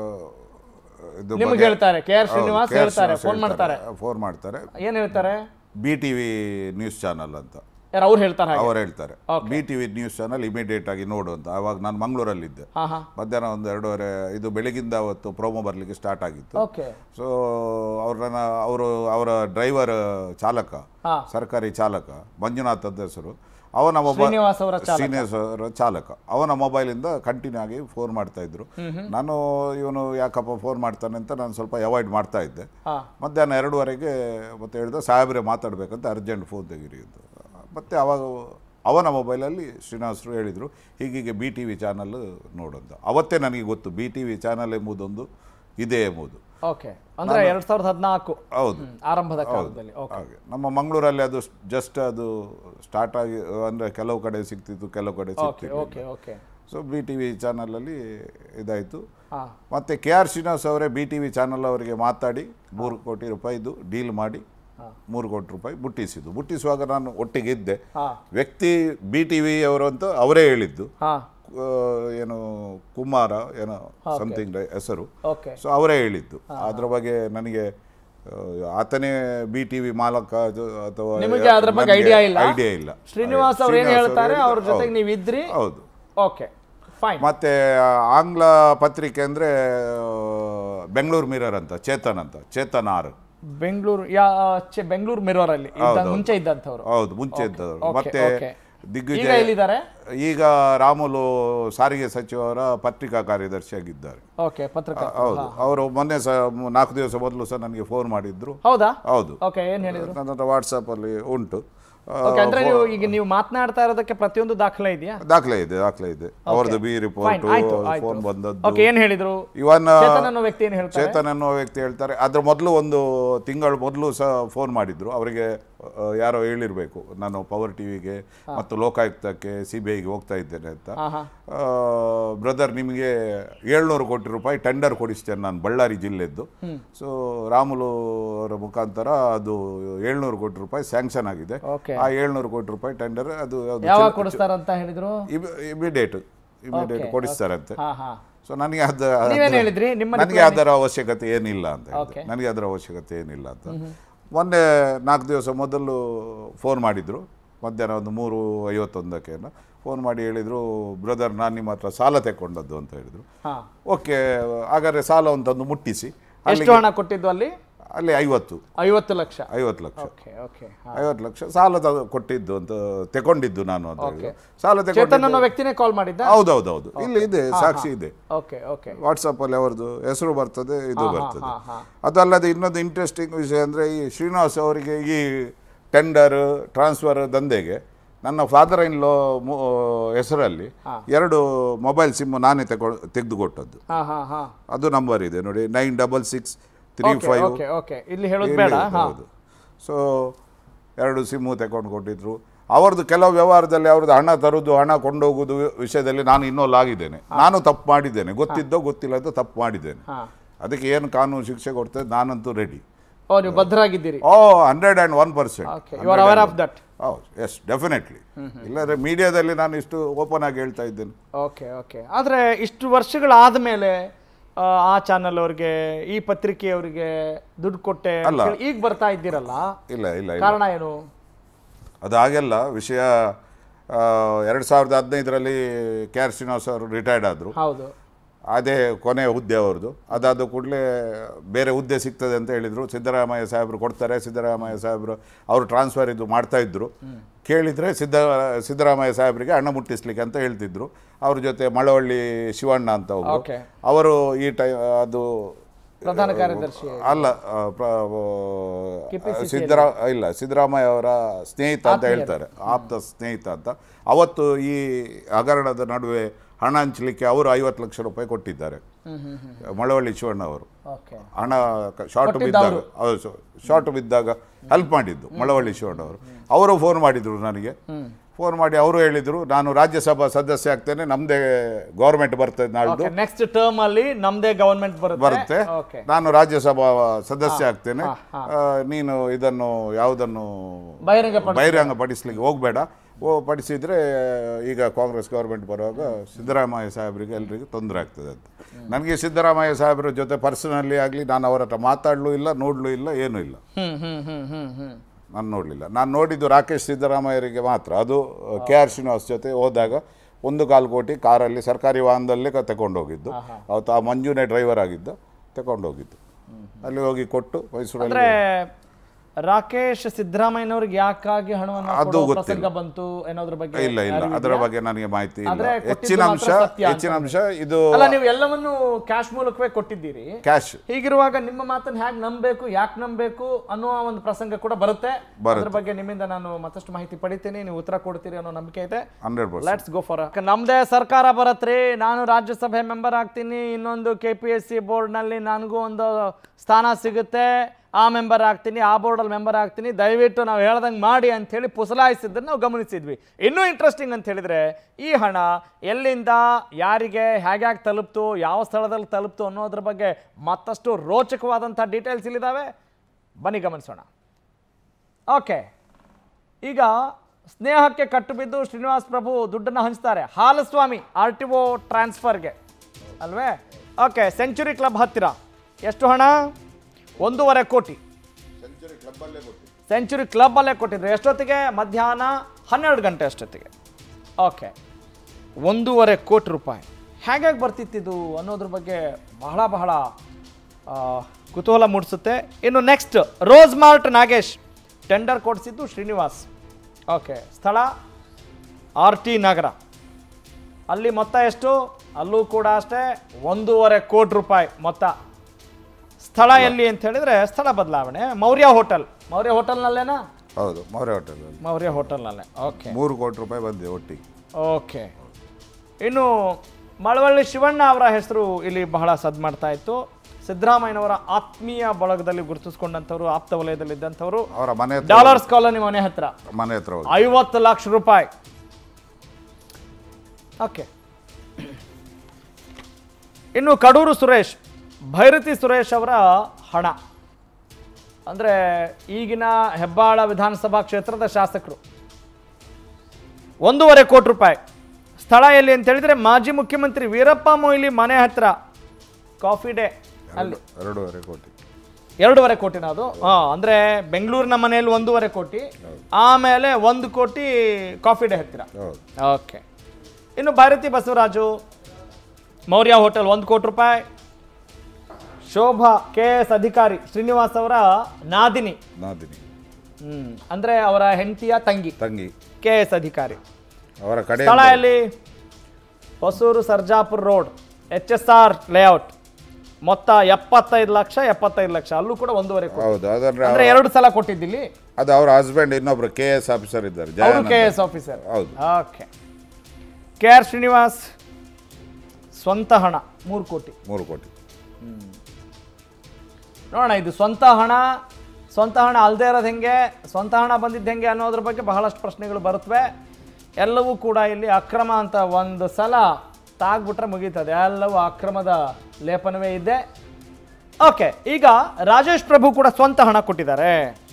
ಇದು ನಿಮ್ಗೆ ಬಗ್ಗೆ- ಹೇಳ್ತಾರೆ, ಕೆ ಆರ್ ಹೌದು, ಶ್ರೀನಿವಾಸ್ ಕೆ ಆರ್ ಹೇಳ್ತಾರೆ, ಶ್ರೀನಿವಾಸ್ ಫೋನ್ ಮಾಡ್ತಾರೆ. ಫೋನ್ ಮಾಡ್ತಾರೆ ಏನು ಹೇಳ್ತಾರೆ B T V news channel ಅಂತ ಯಾರು ಅವ್ರು ಹೇಳ್ತಾರೆ ಹಾಗೆ ಅವ್ರು ಹೇಳ್ತಾರೆ B T V news channel immediate ಆಗಿ ನೋಡು ಅಂತ ಅವಾಗ ನಾನು ಮಂಗಳೂರಲ್ಲಿದ್ದೆ ಹಾಂ ಹಾಂ ಮಧ್ಯಾಹ್ನ ಒಂದು ಎರಡೂವರೆ ಇದು ಬೆಳಗಿಂದ ಅವತ್ತು ಪ್ರೋಮೋ ಬರಲಿಕ್ಕೆ ಸ್ಟಾರ್ಟ್ ಆಗಿತ್ತು ಓಕೆ ಸೊ ಅವ್ರನ್ನ ಅವರು ಅವರ ಡ್ರೈವರ್ ಚಾಲಕ ಹಾ. ಸರ್ಕಾರಿ ಚಾಲಕ ಮಂಜುನಾಥ್ ಅಂತ ಹೆಸರು ಅವನ ಮೊಬೈಲ್ ಶ್ರೀನಿವಾಸ್ ಅವರ ಚಾಲಕ. ಶ್ರೀನಿವಾಸ್ ಅವರ ಚಾಲಕ ಅವನ ಮೊಬೈಲಿಂದ ಕಂಟಿನ್ಯೂ ಆಗಿ ಫೋನ್ ಮಾಡ್ತಾ ಇದ್ರು ನಾನು ಇವನು ಯಾಕಪ್ಪ ಫೋನ್ ಮಾಡ್ತಾನೆ ಅಂತ ನಾನು ಸ್ವಲ್ಪ ಅವಾಯ್ಡ್ ಮಾಡ್ತಾ ಇದ್ದೆ ಹಾಂ ಮಧ್ಯಾಹ್ನ ಎರಡೂವರೆಗೆ ಮತ್ತೆ ಹೇಳಿದ ಸಾಹೇಬ್ರೆ ಮಾತಾಡಬೇಕಂತ ಅರ್ಜೆಂಟ್ ಫೋನ್ ತೆಗೀರಿ ಅಂತ ಮತ್ತೆ ಅವಾಗ ಅವನ ಮೊಬೈಲಲ್ಲಿ ಶ್ರೀನಿವಾಸರು ಹೇಳಿದರು ಹೀಗೀಗೆ ಬಿ ಟಿ ವಿ ಚಾನಲ್ ನೋಡಂತ ಅವತ್ತೇ ನನಗೆ ಗೊತ್ತು ಬಿ ಟಿ ವಿ ಚಾನಲ್ ಎಂಬುದೊಂದು ಇದೆ ಎಂಬುದು ಓಕೆ ಅಂದ್ರೆ ಎರಡ್ ಸಾವಿರದ ಹದಿನಾಲ್ಕು ಹೌದು ಆರಂಭದ ಕಾಲದಲ್ಲಿ ಓಕೆ ಹಾಗೆ ನಮ್ಮ ಮಂಗಳೂರಲ್ಲಿ ಅದು ಜಸ್ಟ್ ಅದು ಸ್ಟಾರ್ಟ್ ಆಗಿ ಅಂದರೆ ಕೆಲವು ಕಡೆ ಸಿಗ್ತಿತ್ತು ಕೆಲವು ಕಡೆ ಓಕೆ ಸಿಗ್ತಿತ್ತು okay okay so B T V ಚಾನಲಲ್ಲಿ ಇದಾಯಿತು ಹಾಂ ಮತ್ತು ಕೆ ಆರ್ ಶ್ರೀನಿವಾಸ್ ಅವರೇ ಬಿ ಟಿ ವಿ ಚಾನಲ್ ಅವರಿಗೆ ಮಾತಾಡಿ ಮೂರು ಕೋಟಿ ರೂಪಾಯಿದು ಡೀಲ್ ಮಾಡಿ ಮೂರು ಕೋಟಿ ರೂಪಾಯಿ ಮುಟ್ಟಿಸಿದ್ದು ಮುಟ್ಟಿಸುವಾಗ ನಾನು ಒಟ್ಟಿಗೆ ಇದ್ದೆ ಹಾಂ ವ್ಯಕ್ತಿ ಬಿ ಟಿ ವಿ ಅವರು ಅಂತ ಅವರೇ ಹೇಳಿದ್ದು ಹಾಂ ಆ, ಏನು ಕುಮಾರ ಏನೋ ಸಮಥಿಂಗ್ ಹೆಸರು ಓಕೆ ಸೊ ಅವರೇ ಹೇಳಿದ್ದು ಅದ್ರ ಬಗ್ಗೆ ನನಗೆ ಆ, ಆತನೇ ಬಿ ಟಿ ವಿ ಮಾಲಕ ಅದು ಅಥವಾ ನಿಮಗೆ ಅದ್ರ ಬಗ್ಗೆ idea ಇಲ್ಲ? ಐಡಿಯಾ ಇಲ್ಲ ಶ್ರೀನಿವಾಸ್ ಅವ್ರು ಏನು ಶ್ರೀನಿವಾಸ್ ಹೇಳ್ತಾರೆ ಅವ್ರು ಅವ್ರ ಜೊತೆಗೆ ಹೌದು. ನೀವು ಇದ್ರಿ ಹೌದು ಓಕೆ ಫೈನ್ ಮತ್ತೆ ಆ, ಆಂಗ್ಲ ಪತ್ರಿಕೆ ಅಂದರೆ ಬೆಂಗಳೂರು ಮಿರರ್ ಅಂತ ಚೇತನ್ ಅಂತ ಚೇತನ್ ಆರ್ ಬೆಂಗಳೂರು ಯಾ ಚೆ- ಬೆಂಗಳೂರು ಮಿರರ್ ಅಲ್ಲಿ ಇದ್ದ- ಮುಂಚೆ ಇದ್ದಂಥವ್ರು ಹೌದು ಮುಂಚೆ ಇದ್ದವರು ಓಕೆ, ಮತ್ತೆ ಓಕೆ. ಈಗ ದಿಗ್ವಿಜಯ್ ಎಲ್ಲಿದ್ದಾರೆ ಈಗ ರಾಮುಲು ಸಾರಿಗೆ ಸಚಿವರ ಪತ್ರಿಕಾ ಕಾರ್ಯದರ್ಶಿಯಾಗಿದ್ದಾರೆ ಓಕೆ ಪತ್ರಕರ್ತ ಹೌದು ಅವರು ಮೊನ್ನೆ ಸಹ ಮು- ನಾಲ್ಕು ದಿವಸ ಮೊದಲು ಸಹ ನನಗೆ ಫೋನ್ ಮಾಡಿದ್ರು ಹೌದಾ ಹೌದು ಓಕೆ ಏನ್ ಹೇಳಿದ್ರು ನನ್ನ ಹತ್ರ ವಾಟ್ಸಪ್ಪಲ್ಲಿ ಉಂಟು ಆ, ಓಕೆ ಅಂದ್ರೆ ನೀವು ಈಗ ನೀವು ಮಾತನಾಡ್ತಾ ಇರೋದಕ್ಕೆ ಪ್ರತಿಯೊಂದು ದಾಖಲೆ ಇದೆಯಾ ದಾಖಲೆ ಇದೆ ದಾಖಲೆ ಇದೆ ಅವ್ರದ್ದು ಬಿ ಫೈನ್ ರಿಪೋರ್ಟ್ ಆಯ್ತು ಆಯ್ತು ಫೋನ್ ಬಂದದ್ದು ಓಕೆ ಏನ್ ಹೇಳಿದ್ರು ಇವನ್ ಚೇತನ್ ಅನ್ನೋ ವ್ಯಕ್ತಿ ಏನ್ ಹೇಳ್ತಾರೆ ಚೇತನ್ ಅನ್ನೋ ವ್ಯಕ್ತಿ ಹೇಳ್ತಾರೆ ಅದ್ರ ಮೊದಲು ಒಂದು ತಿಂಗಳು ಮೊದಲು ಸಹ ಫೋನ್ ಮಾಡಿದ್ರು ಅವರಿಗೆ ಆ, ಯಾರೋ ಹೇಳಿರಬೇಕು ನಾನು ಪವರ್ ಟಿವಿಗೆ ಮತ್ತು ಲೋಕಾಯುಕ್ತಕ್ಕೆ ಸಿ ಬಿ ಐಗೆ ಹೋಗ್ತಾ ಇದ್ದೇನೆ ಅಂತ ಹಾ ಹಾ ಬ್ರದರ್ ನಿಮಗೆ ಏಳ್ನೂರು ಕೋಟಿ ರೂಪಾಯಿ ಟೆಂಡರ್ ಕೊಡಿಸ್ತೇನೆ ನಾನು ಬಳ್ಳಾರಿ ಜಿಲ್ಲೆದ್ದು ಸೊ ರಾಮುಲು ಅವರ ಮುಖಾಂತರ ಅದು ಏಳ್ನೂರು ಕೋಟಿ ರೂಪಾಯಿ ಸ್ಯಾಂಕ್ಷನ್ ಆಗಿದೆ ಓಕೆ ಆ ಏಳ್ನೂರು ಕೋಟಿ ರೂಪಾಯಿ ಟೆಂಡರ್ ಅದು ಯಾವಾಗ ಕೊಡಿಸ್ತಾರಂತ ಹೇಳಿದ್ರು ಇಮಿಡಿಯೇಟ್ ಇಮಿಡಿಯೇಟ್ ಕೊಡಿಸ್ತಾರಂತೆ ಹಾ ಹಾ ಸೊ ನನಗೆ ಅದ ನೀವೇನ್ ಹೇಳಿದ್ರಿ ನಿಮ್ಮ ನನಗೆ ಅದರ ಅವಶ್ಯಕತೆ ಏನಿಲ್ಲ ಅಂತ ಹೇಳಿದೆ. ನನಗೆ ಅದರ ಅವಶ್ಯಕತೆ ಏನಿಲ್ಲ ಅಂತ ಮೊನ್ನೆ ನಾಲ್ಕು ದಿವಸ ಮೊದಲು ಫೋನ್ ಮಾಡಿದರು ಮಧ್ಯಾಹ್ನ ಒಂದು ಮೂರು ಐವತ್ತೊಂದಕ್ಕೆ ಫೋನ್ ಮಾಡಿ ಹೇಳಿದರು ಬ್ರದರ್ ನಾನು ನಿಮ್ಮ ಹತ್ರ ಸಾಲ ತೆಕ್ಕೊಂಡದ್ದು ಅಂತ ಹೇಳಿದರು ಹಾ ಓಕೆ ಹಾಗಾದ್ರೆ ಸಾಲ ಒಂದೊಂದು ಮುಟ್ಟಿಸಿ ಎಷ್ಟು ಹಣ ಕೊಟ್ಟಿದ್ದು ಅಲ್ಲಿ ಅಲ್ಲಿ ಐವತ್ತು ಐವತ್ತು ಲಕ್ಷ ಐವತ್ತು ಲಕ್ಷ ಓಕೆ ಓಕೆ ಐವತ್ತು ಲಕ್ಷ ಸಾಲ ತಗೊ- ಕೊಟ್ಟಿದ್ದು ಅಂತ ತೆಕೊಂಡಿದ್ದು ನಾನು ಅಂತ ಹೇಳಿದ್ರು ಸಾಲ ಚೇತನ್ ತೆಗೊಂಡು ಅನ್ನೋ ವ್ಯಕ್ತಿನೇ ಕಾಲ್ ಮಾಡಿದ್ದ ಹೌದೌದೌದು ಇಲ್ಲಿ ಇದೆ ಸಾಕ್ಷಿ ಇದೆ ಓಕೆ ಓಕೆ ವಾಟ್ಸಪ್ಪಲ್ಲಿ ಅವ್ರದ್ದು ಹೆಸರು ಬರ್ತದೆ ಇದು ಬರ್ತದೆ ಹಾ ಹಾ ಅದಲ್ಲದೆ ಇನ್ನೊಂದು ಇಂಟ್ರೆಸ್ಟಿಂಗ್ ವಿಷಯ ಅಂದರೆ ಈ ಶ್ರೀನಿವಾಸ್ ಅವರಿಗೆ ಈ ಟೆಂಡರ್ ಟ್ರಾನ್ಸ್ಫರ್ ದಂಧೆಗೆ ನನ್ನ ಫಾದರ್ ಇನ್ ಲೋ ಹೆಸರಲ್ಲಿ ಎರಡು ಮೊಬೈಲ್ ಸಿಮ್ ನಾನೇ ತಗೊ ತೆಗೆದುಕೊಟ್ಟದ್ದು ಹಾ ಹಾ ಹಾ ಅದು ನಂಬರ್ ಇದೆ ನೋಡಿ nine double six three five okay okay ಇಲ್ಲಿ ಹೇಳೋದು ಬೇಡ ಹಾ ಹೌದು ಸೊ ಎರಡು ಸಿಮ್ಮು ತಗೊಂಡು ಕೊಟ್ಟಿದ್ರು ಅವ್ರದ್ದು ಕೆಲವು ವ್ಯವಹಾರದಲ್ಲಿ ಅವ್ರದ್ದು ಹಣ ತರುವುದು ಹಣ ಕೊಂಡೋಗುವುದು ವಿಷಯದಲ್ಲಿ ನಾನು ಇನ್ವಾಲ್ವ್ ಆಗಿದ್ದೇನೆ ನಾನು ತಪ್ಪು ಮಾಡಿದ್ದೇನೆ ಗೊತ್ತಿದ್ದೋ ಗೊತ್ತಿಲ್ಲದೋ ತಪ್ಪು ಮಾಡಿದ್ದೇನೆ ಹಾ ಅದಕ್ಕೆ ಏನು ಕಾನೂನು ಶಿಕ್ಷೆ ಕೊಡ್ತದೆ ನಾನಂತೂ ರೆಡಿ ಓ ನೀವು ಭದ್ರಾಗಿದ್ದೀರಿ ಓ hundred and one percent okay you are aware of that ಹೌದು ಎಸ್ ಡೆಫಿನೆಟ್ಲಿ ಇಲ್ಲಾಂದ್ರೆ ಮೀಡಿಯಾದಲ್ಲಿ ನಾನು ಇಷ್ಟು ಓಪನ್ ಆಗಿ ಹೇಳ್ತಾ ಇದ್ದೇನೆ ಓಕೆ ಓಕೆ ಆದರೆ ಇಷ್ಟು ವರ್ಷಗಳಾದ ಮೇಲೆ ಆ, ಆ ಚಾನಲ್ ಅವ್ರಿಗೆ ಈ ಪತ್ರಿಕೆಯವರಿಗೆ ದುಡ್ಡು ಕೊಟ್ಟೆ ಅಲ್ಲ. ಅಂತೇಳಿ ಈಗ ಬರ್ತಾ ಇದ್ದೀರಲ್ಲ ಇಲ್ಲ ಇಲ್ಲ ಇಲ್ಲ ಕಾರಣ ಏನು ಅದು ಹಾಗೆಲ್ಲ ವಿಷಯ ಎರಡು ಸಾವಿರದ ಹದಿನೈದರಲ್ಲಿ ಕೆ ಆರ್ ಶ್ರೀನಿವಾಸ್ ಅವರು ರಿಟೈರ್ಡ್ ಆದರು ಹೌದು ಅದೇ ಕೊನೆಯ ಹುದ್ದೆ ಅವ್ರದ್ದು ಅದಾದ ಕೂಡಲೇ ಬೇರೆ ಹುದ್ದೆ ಸಿಗ್ತದೆ ಅಂತ ಹೇಳಿದರು ಸಿದ್ದರಾಮಯ್ಯ ಸಾಹೇಬರು ಕೊಡ್ತಾರೆ ಸಿದ್ದರಾಮಯ್ಯ ಸಾಹೇಬರು ಅವರು ಟ್ರಾನ್ಸ್ಫರ್ ಇದು ಮಾಡ್ತಾ ಇದ್ರು ಕೇಳಿದರೆ ಸಿದ್ದ ಸಿದ್ದರಾಮಯ್ಯ ಸಾಹೇಬರಿಗೆ ಹಣ ಮುಟ್ಟಿಸ್ಲಿಕ್ಕೆ ಅಂತ ಹೇಳ್ತಿದ್ರು ಅವ್ರ ಜೊತೆ ಮಳವಳ್ಳಿ ಶಿವಣ್ಣ ಅಂತ ಒಬ್ರು Okay. ಅವರು ಈ ಟೈ ಅದು ಪ್ರಧಾನ ಕಾರ್ಯದರ್ಶಿ ಅಲ್ಲ ಆ, ಪ್ರ- ಆ, ಸಿದ್ದರಾ ಇಲ್ಲ ಸಿದ್ದರಾಮಯ್ಯ ಅವರ ಸ್ನೇಹಿತ ಅಂತ ಹೇಳ್ತಾರೆ ಆಪ್ತ ಸ್ನೇಹಿತ ಅಂತ ಅವತ್ತು ಈ ಹಗರಣದ ನಡುವೆ ಹಣ ಹಂಚಲಿಕ್ಕೆ ಅವರು ಐವತ್ತು ಲಕ್ಷ ರೂಪಾಯಿ ಕೊಟ್ಟಿದ್ದಾರೆ ಮಳವಳ್ಳಿ ಶಿವಣ್ಣ ಅವರು ಓಕೆ ಹಣ ಶಾರ್ಟ್ ಬಿದ್ದಾಗ ಹೌದು ಶಾರ್ಟ್ ಬಿದ್ದಾಗ ಹೆಲ್ಪ್ ಮಾಡಿದ್ದು ಮಳವಳ್ಳಿ ಶಿವಣ್ಣ ಅವರು ಅವರು ಫೋನ್ ಮಾಡಿದ್ರು ನನಗೆ ಫೋನ್ ಮಾಡಿ ಅವರು ಹೇಳಿದರು ನಾನು ರಾಜ್ಯಸಭಾ ಸದಸ್ಯ ಆಗ್ತೇನೆ ನಮ್ಮದೇ ಗೌರ್ಮೆಂಟ್ ಬರ್ತದೆ ನಾಳ್ದು ನೆಕ್ಸ್ಟ್ ಟರ್ಮ್ ಅಲ್ಲಿ ನಮ್ದೇ ಗವರ್ಮೆಂಟ್ ಬರುತ್ತೆ ಬರುತ್ತೆ ಓಕೆ ನಾನು ರಾಜ್ಯಸಭಾ ಸದಸ್ಯ ಆಗ್ತೇನೆ ಆ, ನೀನು ಇದನ್ನು ಯಾವುದನ್ನು ಬಹಿರಂಗ ಬಹಿರಂಗ ಪಡಿಸ್ಲಿಕ್ಕೆ ಹೋಗಬೇಡ ಓ ಪಡಿಸಿದ್ರೆ ಈಗ ಕಾಂಗ್ರೆಸ್ ಗೌರ್ಮೆಂಟ್ ಬರುವಾಗ ಸಿದ್ದರಾಮಯ್ಯ ಸಾಹೇಬರಿಗೆ ಎಲ್ರಿಗೂ ತೊಂದರೆ ಆಗ್ತದೆ ಅಂತ ನನಗೆ ಸಿದ್ದರಾಮಯ್ಯ ಸಾಹೇಬ್ರ ಜೊತೆ ಪರ್ಸನಲಿ ಆಗಲಿ ನಾನು ಅವರ ಹತ್ರ ಮಾತಾಡಲೂ ಇಲ್ಲ ನೋಡಲೂ ಇಲ್ಲ ಏನೂ ಇಲ್ಲ ಹ್ಮ್ ಹ್ಮ್ ಹ್ಮ್ ಹ್ಮ್ ಹ್ಮ್ ನಾನು ನೋಡಲಿಲ್ಲ ನಾನು ನೋಡಿದ್ದು ರಾಕೇಶ್ ಸಿದ್ದರಾಮಯ್ಯರಿಗೆ ಮಾತ್ರ ಅದು ಕೆ ಆರ್ ಶ್ರೀನಿವಾಸ್ ಜೊತೆ ಹೋದಾಗ ಒಂದು ಕಾಲು ಕೋಟಿ ಕಾರಲ್ಲಿ ಸರ್ಕಾರಿ ವಾಹನದಲ್ಲೇ ಕ- ತಗೊಂಡು ಹೋಗಿದ್ದು ಅವತ್ತು ಆ ಮಂಜುನೇ ಡ್ರೈವರ್ ಆಗಿದ್ದ ತಗೊಂಡು ಹೋಗಿದ್ದು ಅಲ್ಲಿ ಹೋಗಿ ಕೊಟ್ಟು ಮೈಸೂರಲ್ಲಿ ಅಂದ್ರೆ ರಾಕೇಶ್ ಸಿದ್ದರಾಮಯ್ಯನವ್ರಿಗೆ ಯಾಕಾಗಿ ಹಣವನ್ನು ಅದು ಕೊಡೋ ಗೊತ್ತಿಲ್ಲ. ಪ್ರಸಂಗ ಬಂತು ಅನ್ನೋದ್ರ ಬಗ್ಗೆ ಇಲ್ಲ ಇಲ್ಲ ಅರಿವಿದ್ಯಾ? ಅದರ ಬಗ್ಗೆ ನನಗೆ ಮಾಹಿತಿ ಇಲ್ಲ ಆದ್ರೆ ಹೆಚ್ಚಿನ ಕೊಟ್ಟಿದ್ದು ಅಂಶ ಮಾತ್ರ ಸತ್ಯ ಅಂತ ಹೆಚ್ಚಿನ ಅಂಶ ಇದು ಅಲ್ಲ ನೀವು ಎಲ್ಲವನ್ನು ಕ್ಯಾಶ್ ಮೂಲಕವೇ ಕೊಟ್ಟಿದ್ದೀರಿ ಕ್ಯಾಶ್ ಹೀಗಿರುವಾಗ ನಿಮ್ಮ ಮಾತನ್ನ ಹೇಗೆ ನಂಬಬೇಕು ಯಾಕೆ ನಂಬಬೇಕು ಅನ್ನೋ ಒಂದು ಪ್ರಸಂಗ ಕೂಡ ಬರುತ್ತೆ ಅದ್ರ ಬಗ್ಗೆ ನಿಮ್ಮಿಂದ ನಾನು ಮತ್ತಷ್ಟು ಮಾಹಿತಿ ಪಡಿತೀನಿ ನೀವು ಉತ್ತರ ಕೊಡ್ತೀರಿ ಅನ್ನೋ ನಂಬಿಕೆ ಇದೆ hundred percent let's go for ನಮ್ದೇ ಸರ್ಕಾರ ಬರತ್ರಿ ನಾನು ರಾಜ್ಯಸಭೆ ಮೆಂಬರ್ ಆಗ್ತೀನಿ ಇನ್ನೊಂದು ಕೆ ಪಿ ಎಸ್ ಸಿ ಬೋರ್ಡ್ನಲ್ಲಿ ನನಗೂ ಒಂದು ಸ್ಥಾನ ಸಿಗುತ್ತೆ ಆ ಮೆಂಬರ್ ಆಗ್ತೀನಿ ಆ ಬೋರ್ಡಲ್ಲಿ ಮೆಂಬರ್ ಆಗ್ತೀನಿ ದಯವಿಟ್ಟು ನಾವು ಹೇಳ್ದಂಗೆ ಮಾಡಿ ಅಂಥೇಳಿ ಪುಸಲಾಯಿಸಿದ್ದನ್ನು ನಾವು ಗಮನಿಸಿದ್ವಿ ಇನ್ನೂ ಇಂಟ್ರೆಸ್ಟಿಂಗ್ ಅಂತ ಹೇಳಿದ್ರೆ ಈ ಹಣ ಎಲ್ಲಿಂದ ಯಾರಿಗೆ ಹೇಗ್ಯಾಕೆ ತಲುಪ್ತು ಯಾವ ಸ್ಥಳದಲ್ಲಿ ತಲುಪ್ತು ಅನ್ನೋದ್ರ ಬಗ್ಗೆ ಮತ್ತಷ್ಟು ರೋಚಕವಾದಂಥ ಡೀಟೇಲ್ಸ್ ಇಲ್ಲಿದ್ದಾವೆ ಬನ್ನಿ ಗಮನಿಸೋಣ ಓಕೆ ಈಗ ಸ್ನೇಹಕ್ಕೆ ಕಟ್ಟು ಬಿದ್ದು ಶ್ರೀನಿವಾಸ್ ಪ್ರಭು ದುಡ್ಡನ್ನು ಹಂಚ್ತಾರೆ ಹಾಲಸ್ವಾಮಿ ಆರ್ ಟಿ ಒ ಟ್ರಾನ್ಸ್ಫರ್ಗೆ ಅಲ್ವೇ ಓಕೆ ಸೆಂಚುರಿ ಕ್ಲಬ್ ಹತ್ತಿರ ಎಷ್ಟು ಹಣ ಒಂದೂವರೆ ಕೋಟಿ ಸೆಂಚುರಿ ಕ್ಲಬ್ಬಲ್ಲೇ ಕೊಟ್ಟಿದ್ರು ಎಷ್ಟೊತ್ತಿಗೆ ಮಧ್ಯಾಹ್ನ ಹನ್ನೆರಡು ಗಂಟೆ ಅಷ್ಟೊತ್ತಿಗೆ ಓಕೆ ಒಂದೂವರೆ ಕೋಟಿ ರೂಪಾಯಿ ಹೇಗೆ ಬರ್ತಿತ್ತಿದು ಅನ್ನೋದ್ರ ಬಗ್ಗೆ ಬಹಳ ಬಹಳ ಆ, ಕುತೂಹಲ ಮೂಡಿಸುತ್ತೆ ಇನ್ನು next Rose Mart Nagesh tender ಕೊಡಿಸಿದ್ದು ಶ್ರೀನಿವಾಸ್ ಓಕೆ ಸ್ಥಳ ಆರ್ ಟಿ ನಗರ ಅಲ್ಲಿ ಮೊತ್ತ ಎಷ್ಟು ಅಲ್ಲೂ ಕೂಡ ಅಷ್ಟೇ ಒಂದೂವರೆ ಕೋಟಿ ರೂಪಾಯಿ ಮೊತ್ತ ಸ್ಥಳ ಎಲ್ಲಿ ಅಂತ ಹೇಳಿದ್ರೆ ಸ್ಥಳ ಬದಲಾವಣೆ ಮೌರ್ಯ ಹೋಟೆಲ್ ಮೌರ್ಯ ಹೋಟೆಲ್ನಲ್ಲೇನಾ ಹೌದು ಮೌರ್ಯ ಹೋಟೆಲಲ್ಲಿ ಮೌರ್ಯ ಹೋಟೆಲ್ನಲ್ಲೇ ಓಕೆ ಮೂರು ಕೋಟಿ ರೂಪಾಯಿ ಬಂದಿದೆ ಒಟ್ಟಿಗೆ ಓಕೆ ಇನ್ನು ಮಳವಳ್ಳಿ ಶಿವಣ್ಣ ಅವರ ಹೆಸರು ಇಲ್ಲಿ ಬಹಳ ಸದ್ ಮಾಡ್ತಾ ಇತ್ತು ಸಿದ್ದರಾಮಯ್ಯನವರ ಆತ್ಮೀಯ ಬಳಗದಲ್ಲಿ ಗುರುತಿಸ್ಕೊಂಡಂಥವ್ರು ಆಪ್ತ ವಲಯದಲ್ಲಿದ್ದಂಥವ್ರು ಅವರ ಮನೆ ಹತ್ರ ಡಾಲರ್ಸ್ ಕಾಲೋನಿ ಮನೆ ಹತ್ರ ಮನೆ ಹತ್ರ ಹೋಗಿ ಐವತ್ತು ಲಕ್ಷ ರೂಪಾಯಿ ಓಕೆ ಇನ್ನು ಕಡೂರು ಸುರೇಶ್ ಭೈರತಿ ಸುರೇಶ್ ಅವರ ಹಣ ಅಂದರೆ ಈಗಿನ ಹೆಬ್ಬಾಳ ವಿಧಾನಸಭಾ ಕ್ಷೇತ್ರದ ಶಾಸಕರು ಒಂದೂವರೆ ಕೋಟಿ ರೂಪಾಯಿ ಸ್ಥಳ ಎಲ್ಲಿ ಅಂತ ಹೇಳಿದ್ರೆ ಮಾಜಿ ಮುಖ್ಯಮಂತ್ರಿ ವೀರಪ್ಪ ಮೊಯ್ಲಿ ಮನೆ ಹತ್ರ ಕಾಫಿ ಡೇ ಅಲ್ಲಿ ಎರಡೂವರೆ ಕೋಟಿ ಎರಡೂವರೆ ಕೋಟಿನ ಅದು ಹಾಂ ಅಂದರೆ ಬೆಂಗಳೂರಿನ ಮನೆಯಲ್ಲಿ ಒಂದೂವರೆ ಕೋಟಿ ಆಮೇಲೆ ಒಂದು ಕೋಟಿ ಕಾಫಿ ಡೇ ಹತ್ತಿರ ಹೌದು ಓಕೆ ಇನ್ನು ಭಾರತಿ ಬಸವರಾಜು ಮೌರ್ಯ ಹೋಟೆಲ್ ಒಂದು ಕೋಟಿ ರೂಪಾಯಿ ಶೋಭಾ ಕೆ ಎಸ್ ಅಧಿಕಾರಿ ಶ್ರೀನಿವಾಸ್ ಅವರ ನಾದಿನಿ ನಾದಿನಿ ಹ್ಮ್ ಅಂದ್ರೆ ಅವರ ಹೆಂಡತಿಯ ತಂಗಿ ತಂಗಿ ಕೆ ಎಸ್ ಅಧಿಕಾರಿ ಅವರ ಕಡೆ ಸ್ಥಳ ಎಲ್ಲಿ Hosur Sarjapur road H S R layout ಮೊತ್ತ ಎಪ್ಪತ್ತೈದು ಲಕ್ಷ ಎಪ್ಪತ್ತೈದು ಲಕ್ಷ ಅಲ್ಲೂ ಕೂಡ ಒಂದೂವರೆ ಕೋಟಿ ಹೌದು ಅದರ ಅಂದ್ರೆ ಎರಡು ಸಲ ಕೊಟ್ಟಿದ್ದಿಲ್ಲಿ ಅದು ಅವ್ರ ಹಸ್ಬೆಂಡ್ ಇನ್ನೊಬ್ರು ಕೆ ಎಸ್ ಆಫೀಸರ್ ಇದ್ದಾರೆ ಅವರು ಜಯಾನಂದ ಕೆ ಎಸ್ ಆಫೀಸರ್ ಹೌದು ಓಕೆ ಕೆ ಆರ್ ಶ್ರೀನಿವಾಸ್ ಸ್ವಂತ ಹಣ ಮೂರು ಕೋಟಿ ಮೂರು ಕೋಟಿ ನೋಡೋಣ ಇದು ಸ್ವಂತ ಹಣ ಸ್ವಂತ ಹಣ ಅಲ್ಲದೆ ಇರೋದು ಹೆಂಗೆ ಸ್ವಂತ ಹಣ ಬಂದಿದ್ದು ಹೆಂಗೆ ಅನ್ನೋದ್ರ ಬಗ್ಗೆ ಬಹಳಷ್ಟು ಪ್ರಶ್ನೆಗಳು ಬರುತ್ತವೆ ಎಲ್ಲವೂ ಕೂಡ ಇಲ್ಲಿ ಅಕ್ರಮ ಅಂತ ಒಂದು ಸಲ ತಾಗ್ಬಿಟ್ರೆ ಮುಗೀತದೆ ಎಲ್ಲವೂ ಅಕ್ರಮದ ಲೇಪನವೇ ಇದೆ ಓಕೆ ಈಗ ರಾಜೇಶ್ ಪ್ರಭು ಕೂಡ ಸ್ವಂತ ಹಣ ಕೊಟ್ಟಿದ್ದಾರೆ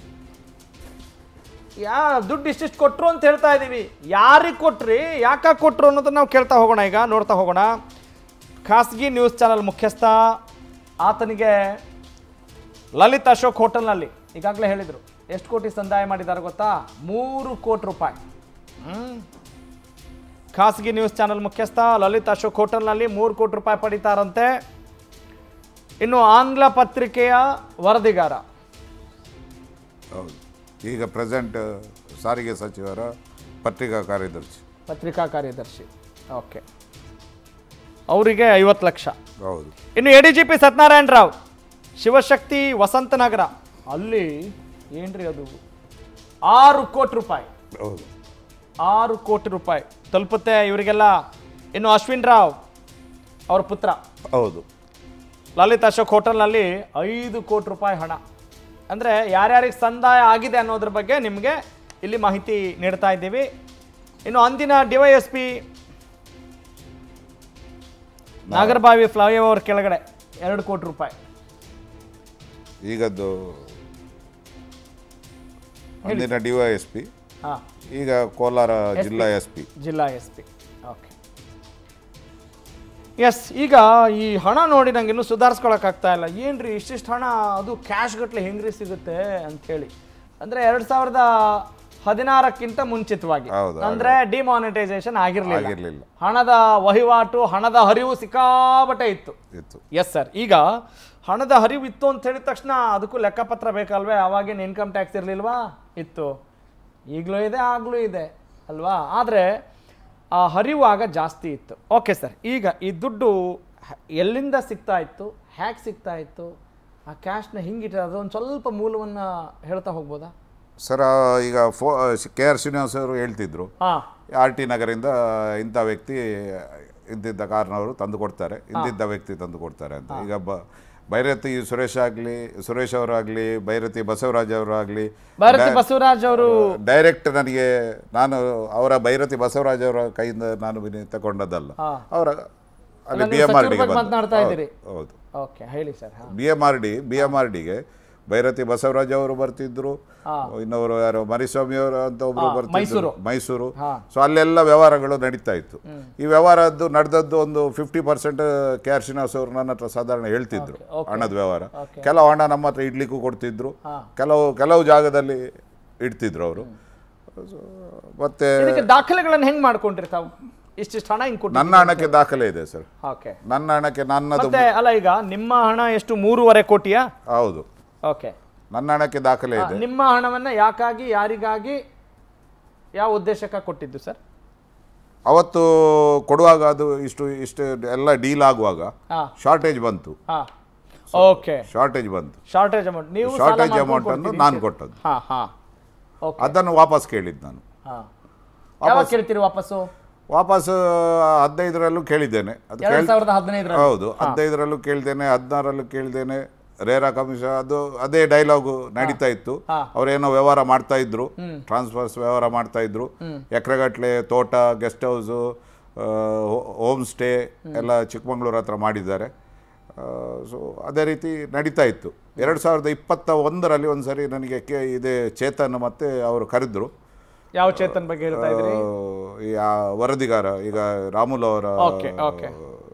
ಯಾ ದುಡ್ಡು ಇಷ್ಟಿಷ್ಟು ಕೊಟ್ರು ಅಂತ ಹೇಳ್ತಾ ಇದ್ದೀವಿ ಯಾರಿಗೆ ಕೊಟ್ರಿ ಯಾಕೆ ಕೊಟ್ರು ಅನ್ನೋದನ್ನ ನಾವು ಕೇಳ್ತಾ ಹೋಗೋಣ ಈಗ ನೋಡ್ತಾ ಹೋಗೋಣ ಖಾಸಗಿ ನ್ಯೂಸ್ ಚಾನಲ್ ಮುಖ್ಯಸ್ಥ ಆತನಿಗೆ ಲಲಿತ್ ಅಶೋಕ್ ಹೋಟೆಲ್ನಲ್ಲಿ ಈಗಾಗಲೇ ಹೇಳಿದರು ಎಷ್ಟು ಕೋಟಿ ಸಂದಾಯ ಮಾಡಿದ್ದಾರೆ ಗೊತ್ತಾ ಮೂರು ಕೋಟಿ ರೂಪಾಯಿ ಹ್ಮ್. ಖಾಸಗಿ ನ್ಯೂಸ್ ಚಾನೆಲ್ ಮುಖ್ಯಸ್ಥ ಲಲಿತ್ ಅಶೋಕ್ ಹೋಟೆಲ್ನಲ್ಲಿ ಮೂರು ಕೋಟಿ ರೂಪಾಯಿ ಪಡಿತಾರಂತೆ ಇನ್ನು ಆಂಗ್ಲ ಪತ್ರಿಕೆಯ ವರದಿಗಾರ ಹೌದು ಈಗ ಪ್ರೆಸೆಂಟ್ ಸಾರಿಗೆ ಸಚಿವರ ಪತ್ರಿಕಾ ಕಾರ್ಯದರ್ಶಿ ಪತ್ರಿಕಾ ಕಾರ್ಯದರ್ಶಿ ಓಕೆ ಅವರಿಗೆ ಐವತ್ತು ಲಕ್ಷ ಹೌದು ಇನ್ನು A D G P Satyanarayana Rao Shivashakti Vasanthnagar ಅಲ್ಲಿ ಏನ್ರಿ ಅದು ಆರು ಕೋಟಿ ರೂಪಾಯಿ ಹೌದು ಆರು ಕೋಟಿ ರೂಪಾಯಿ ತಲುಪುತ್ತೆ ಇವರಿಗೆಲ್ಲ ಇನ್ನು ಅಶ್ವಿನ್ ರಾವ್ ಅವ್ರ ಪುತ್ರ ಹೌದು ಲಲಿತ್ ಅಶೋಕ್ ಹೋಟೆಲ್ನಲ್ಲಿ ಐದು ಕೋಟಿ ರೂಪಾಯಿ ಹಣ ಅಂದರೆ ಯಾರ್ಯಾರಿಗೆ ಸಂದಾಯ ಆಗಿದೆ ಅನ್ನೋದ್ರ ಬಗ್ಗೆ ನಿಮಗೆ ಇಲ್ಲಿ ಮಾಹಿತಿ ನೀಡ್ತಾ ಇದ್ದೀವಿ ಇನ್ನು ಅಂದಿನ D Y S P Nagarabhavi flyover ಕೆಳಗಡೆ ಎರಡು ಕೋಟಿ ರೂಪಾಯಿ ಈಗದ್ದು ಅಂದಿನ ಡಿ ವೈ ಎಸ್ ಪಿ ಹಾಂ ಈಗ ಕೋಲಾರ ಜಿಲ್ಲಾ ಎಸ್ ಪಿ ಜಿಲ್ಲಾ ಎಸ್ ಪಿ ಓಕೆ ಎಸ್ ಈಗ ಈ ಹಣ ನೋಡಿ ನಂಗೆ ಇನ್ನೂ ಸುಧಾರಿಸ್ಕೊಳಕ್ಕಾಗ್ತಾ ಇಲ್ಲ ಏನ್ರಿ ಇಷ್ಟಿಷ್ಟು ಹಣ ಅದು ಕ್ಯಾಶ್ ಗಟ್ಲೆ ಹೆಂಗ್ರಿ ಸಿಗುತ್ತೆ ಅಂಥೇಳಿ ಅಂದರೆ ಎರಡು ಸಾವಿರದ ಹದಿನಾರಕ್ಕಿಂತ ಮುಂಚಿತವಾಗಿ ಹೌದು, ಅಂದ್ರೆ ಡಿಮಾನಿಟೈಸೇಷನ್ ಆಗಿರಲಿಲ್ಲ ಆಗಿರ್ಲಿಲ್ಲ ಹಣದ ವಹಿವಾಟು ಹಣದ ಹರಿವು ಸಿಕ್ಕಾಬಟ್ಟೆ ಇತ್ತು ಇತ್ತು ಎಸ್ ಸರ್ ಈಗ ಹಣದ ಹರಿವು ಇತ್ತು ಅಂತ ಹೇಳಿದ ತಕ್ಷಣ ಅದಕ್ಕೂ ಲೆಕ್ಕಪತ್ರ ಬೇಕಲ್ವೇ ಅವಾಗೇನು ಇನ್ಕಮ್ ಟ್ಯಾಕ್ಸ್ ಇರಲಿಲ್ವಾ ಇತ್ತು ಈಗಲೂ ಇದೆ ಆಗಲೂ ಇದೆ ಅಲ್ವಾ ಆದರೆ ಆ ಹರಿವು ಆಗ ಜಾಸ್ತಿ ಇತ್ತು ಓಕೆ ಸರ್ ಈಗ ಈ ದುಡ್ಡು ಹ- ಎಲ್ಲಿಂದ ಸಿಗ್ತಾ ಇತ್ತು ಹ್ಯಾಕ್ ಸಿಗ್ತಾ ಇತ್ತು ಆ ಕ್ಯಾಶ್ನ ಹಿಂಗಿಟ್ಟು ಅದೊಂದು ಸ್ವಲ್ಪ ಮೂಲವನ್ನು ಹೇಳ್ತಾ ಹೋಗ್ಬೋದಾ ಸರ್ ಈಗ ಫೋ ಕೆ ಆರ್ ಶ್ರೀನಿವಾಸ್ ಅವರು ಹೇಳ್ತಿದ್ರು ಹಾಂ ಆರ್ ಟಿ ನಗರಿಂದ ಇಂಥ ವ್ಯಕ್ತಿ ಇಂತಿದ್ದ ಕಾರ್ನವರು ತಂದು ಕೊಡ್ತಾರೆ ಇಂತಿದ್ದ ವ್ಯಕ್ತಿ ತಂದು ಕೊಡ್ತಾರೆ ಅಂತ ಈಗ ಬ ಭೈರತಿ ಸುರೇಶ್ ಆಗಲಿ ಸುರೇಶ್ ಅವರಾಗಲಿ ಭೈರತಿ ಬಸವರಾಜ್ ಅವರಾಗಲಿ ಭಾರತಿ ಬಸವರಾಜ್ ಅವರು ಡೈರೆಕ್ಟ್ ನನಗೆ ನಾನು ಅವರ ಭೈರತಿ ಬಸವರಾಜ್ ಅವರ ಕೈಯಿಂದ ನಾನು ವಿನಿ ತಗೊಂಡದ್ದಲ್ಲ ಹಾ. ಅವರ ಅಲ್ಲಿ ಅಲ್ಲ, ಬಿ ನೀವು ಎಮ್ ಆರ್ ಸಚಿವ್ರ ಡಿಗೆ ಬಗ್ಗೆ ಮಾತನಾಡ್ತಾ ಇದ್ದೀರಿ. ಹೌದು ಓಕೆ ಹೇಳಿ ಸರ್ ಹಾಂ B M R D B M R ಡಿಗೆ ಭೈರತಿ ಬಸವರಾಜ್ ಅವರು ಬರ್ತಿದ್ರು ಇನ್ನೊವರು ಯಾರು ಮರಿಸ್ವಾಮಿ ಅವರು ಅಂತ ಒಬ್ರು ಬರ್ತಿದ್ರು ಮೈಸೂರು. ಮೈಸೂರು ಹಾ. ಸೊ ಅಲ್ಲೆಲ್ಲ ವ್ಯವಹಾರಗಳು ನಡೀತಾ ಇತ್ತು ಈ ವ್ಯವಹಾರದ್ದು ನಡೆದದ್ದು ಒಂದು fifty percent K R Srinivas ಅವರು ನನ್ನ ಹತ್ರ ಸಾಧಾರಣ ಹೇಳ್ತಿದ್ರು ಹಣದ ವ್ಯವಹಾರ ಕೆಲವು ಹಣ ನಮ್ಮ ಹತ್ರ ಇಡ್ಲಿಕ್ಕೂ ಕೊಡ್ತಿದ್ರು ಕೆಲವು ಕೆಲವು ಜಾಗದಲ್ಲಿ ಇಡ್ತಿದ್ರು ಅವರು ಮತ್ತೆ ಇದಕ್ಕೆ ದಾಖಲೆಗಳನ್ನು ಹೆಂಗ್ ಮಾಡ್ಕೊಂಡ್ರಿ ತಾವು ಇಷ್ಟಿಷ್ಟು ಹಣ ಹಿಂಗ್ ಕೊಟ್ಟು ನನ್ನ ಹಣಕ್ಕೆ ದಾಖಲೆ ಇದೆ ಸರ್ ಓಕೆ ನನ್ನ ಹಣಕ್ಕೆ ನನ್ನದು ಮತ್ತೆ ಅಲ್ಲ ಈಗ ನಿಮ್ಮ ಹಣ ಎಷ್ಟು ಮೂರುವರೆ ಕೋಟಿಯಾ ಹೌದು ಓಕೆ ನನ್ನ ಹಣಕ್ಕೆ ದಾಖಲೆ ಇದೆ ನಿಮ್ಮ ಹಣವನ್ನ ಯಾಕಾಗಿ ಯಾರಿಗಾಗಿ ಯಾವ ಉದ್ದೇಶಕ್ಕೆ ಕೊಟ್ಟಿದ್ದು ಸರ್ ಅವತ್ತು ಕೊಡುವಾಗ ಅದು ಇಷ್ಟು ಇಷ್ಟು ಎಲ್ಲ ಡೀಲ್ ಆಗುವಾಗ ಹಾ ಶಾರ್ಟೇಜ್ ಬಂತು ಹಾ ಓಕೆ ಶಾರ್ಟೇಜ್ ಬಂತು ಶಾರ್ಟೇಜ್ ಅಮೌಂಟ್ ನೀವು ಸಾಲ ಶಾರ್ಟೇಜ್ ಮಾಡ್ಕೊಂಡು ಅಮೌಂಟ್ ಅನ್ನು ಕೊಡ್ತೀರಿ ನಾನು ಅಂತ- ಕೊಟ್ಟದ್ದು ಹಾ ಹಾ ಓಕೆ ಅದನ್ನು ವಾಪಸ್ ಕೇಳಿದ್ದು ನಾನು ಹಾ ಯಾವಾಗ ಕೇಳ್ತೀರಿ ವಾಪಸ್ಸು ವಾಪಸ್ ಹದಿನೈದರಲ್ಲೂ ಕೇಳಿದ್ದೇನೆ ಅದು ಎರಡ್ ಕೇಳ್ ಸಾವಿರದ ಹದಿನೈದರ ಹೌದು ಹದಿನೈದರಲ್ಲೂ ಕೇಳಿದ್ದೇನೆ ಹದಿನಾರಲ್ಲೂ ಕೇಳಿದ್ದೇನೆ ರೇರಾ ಕಮಿಷನ್ ಅದು ಅದೇ ಡೈಲಾಗು ನಡೀತಾ ಇತ್ತು ಹಾ. ಅವರೇನೋ ವ್ಯವಹಾರ ಮಾಡ್ತಾ ಇದ್ರು ಟ್ರಾನ್ಸ್ಫರ್ಸ್ ವ್ಯವಹಾರ ಮಾಡ್ತಾ ಇದ್ರು ಎಕರೆಗಟ್ಟಲೆ ತೋಟ ಗೆಸ್ಟ್ ಹೌಸು ಹೋಮ್ ಸ್ಟೇ ಎಲ್ಲ ಚಿಕ್ಕಮಂಗ್ಳೂರು ಹತ್ರ ಮಾಡಿದ್ದಾರೆ ಸೊ ಅದೇ ರೀತಿ ನಡೀತಾ ಇತ್ತು ಎರಡು ಸಾವಿರದ ಇಪ್ಪತ್ತ ಒಂದರಲ್ಲಿ ಒಂದು ಸರಿ ನನಗೆ ಕೆ ಇದೇ ಚೇತನ್ ಮತ್ತೆ ಅವರು ಕರೆದ್ರು ಯಾವ ಚೇತನ್ ಬಗ್ಗೆ ಹೇಳ್ತಾ ಇದ್ರಿ ಈ ಆ ವರದಿಗಾರ ಈಗ ರಾಮುಲ್ ಅವರ ಓಕೆ ಓಕೆ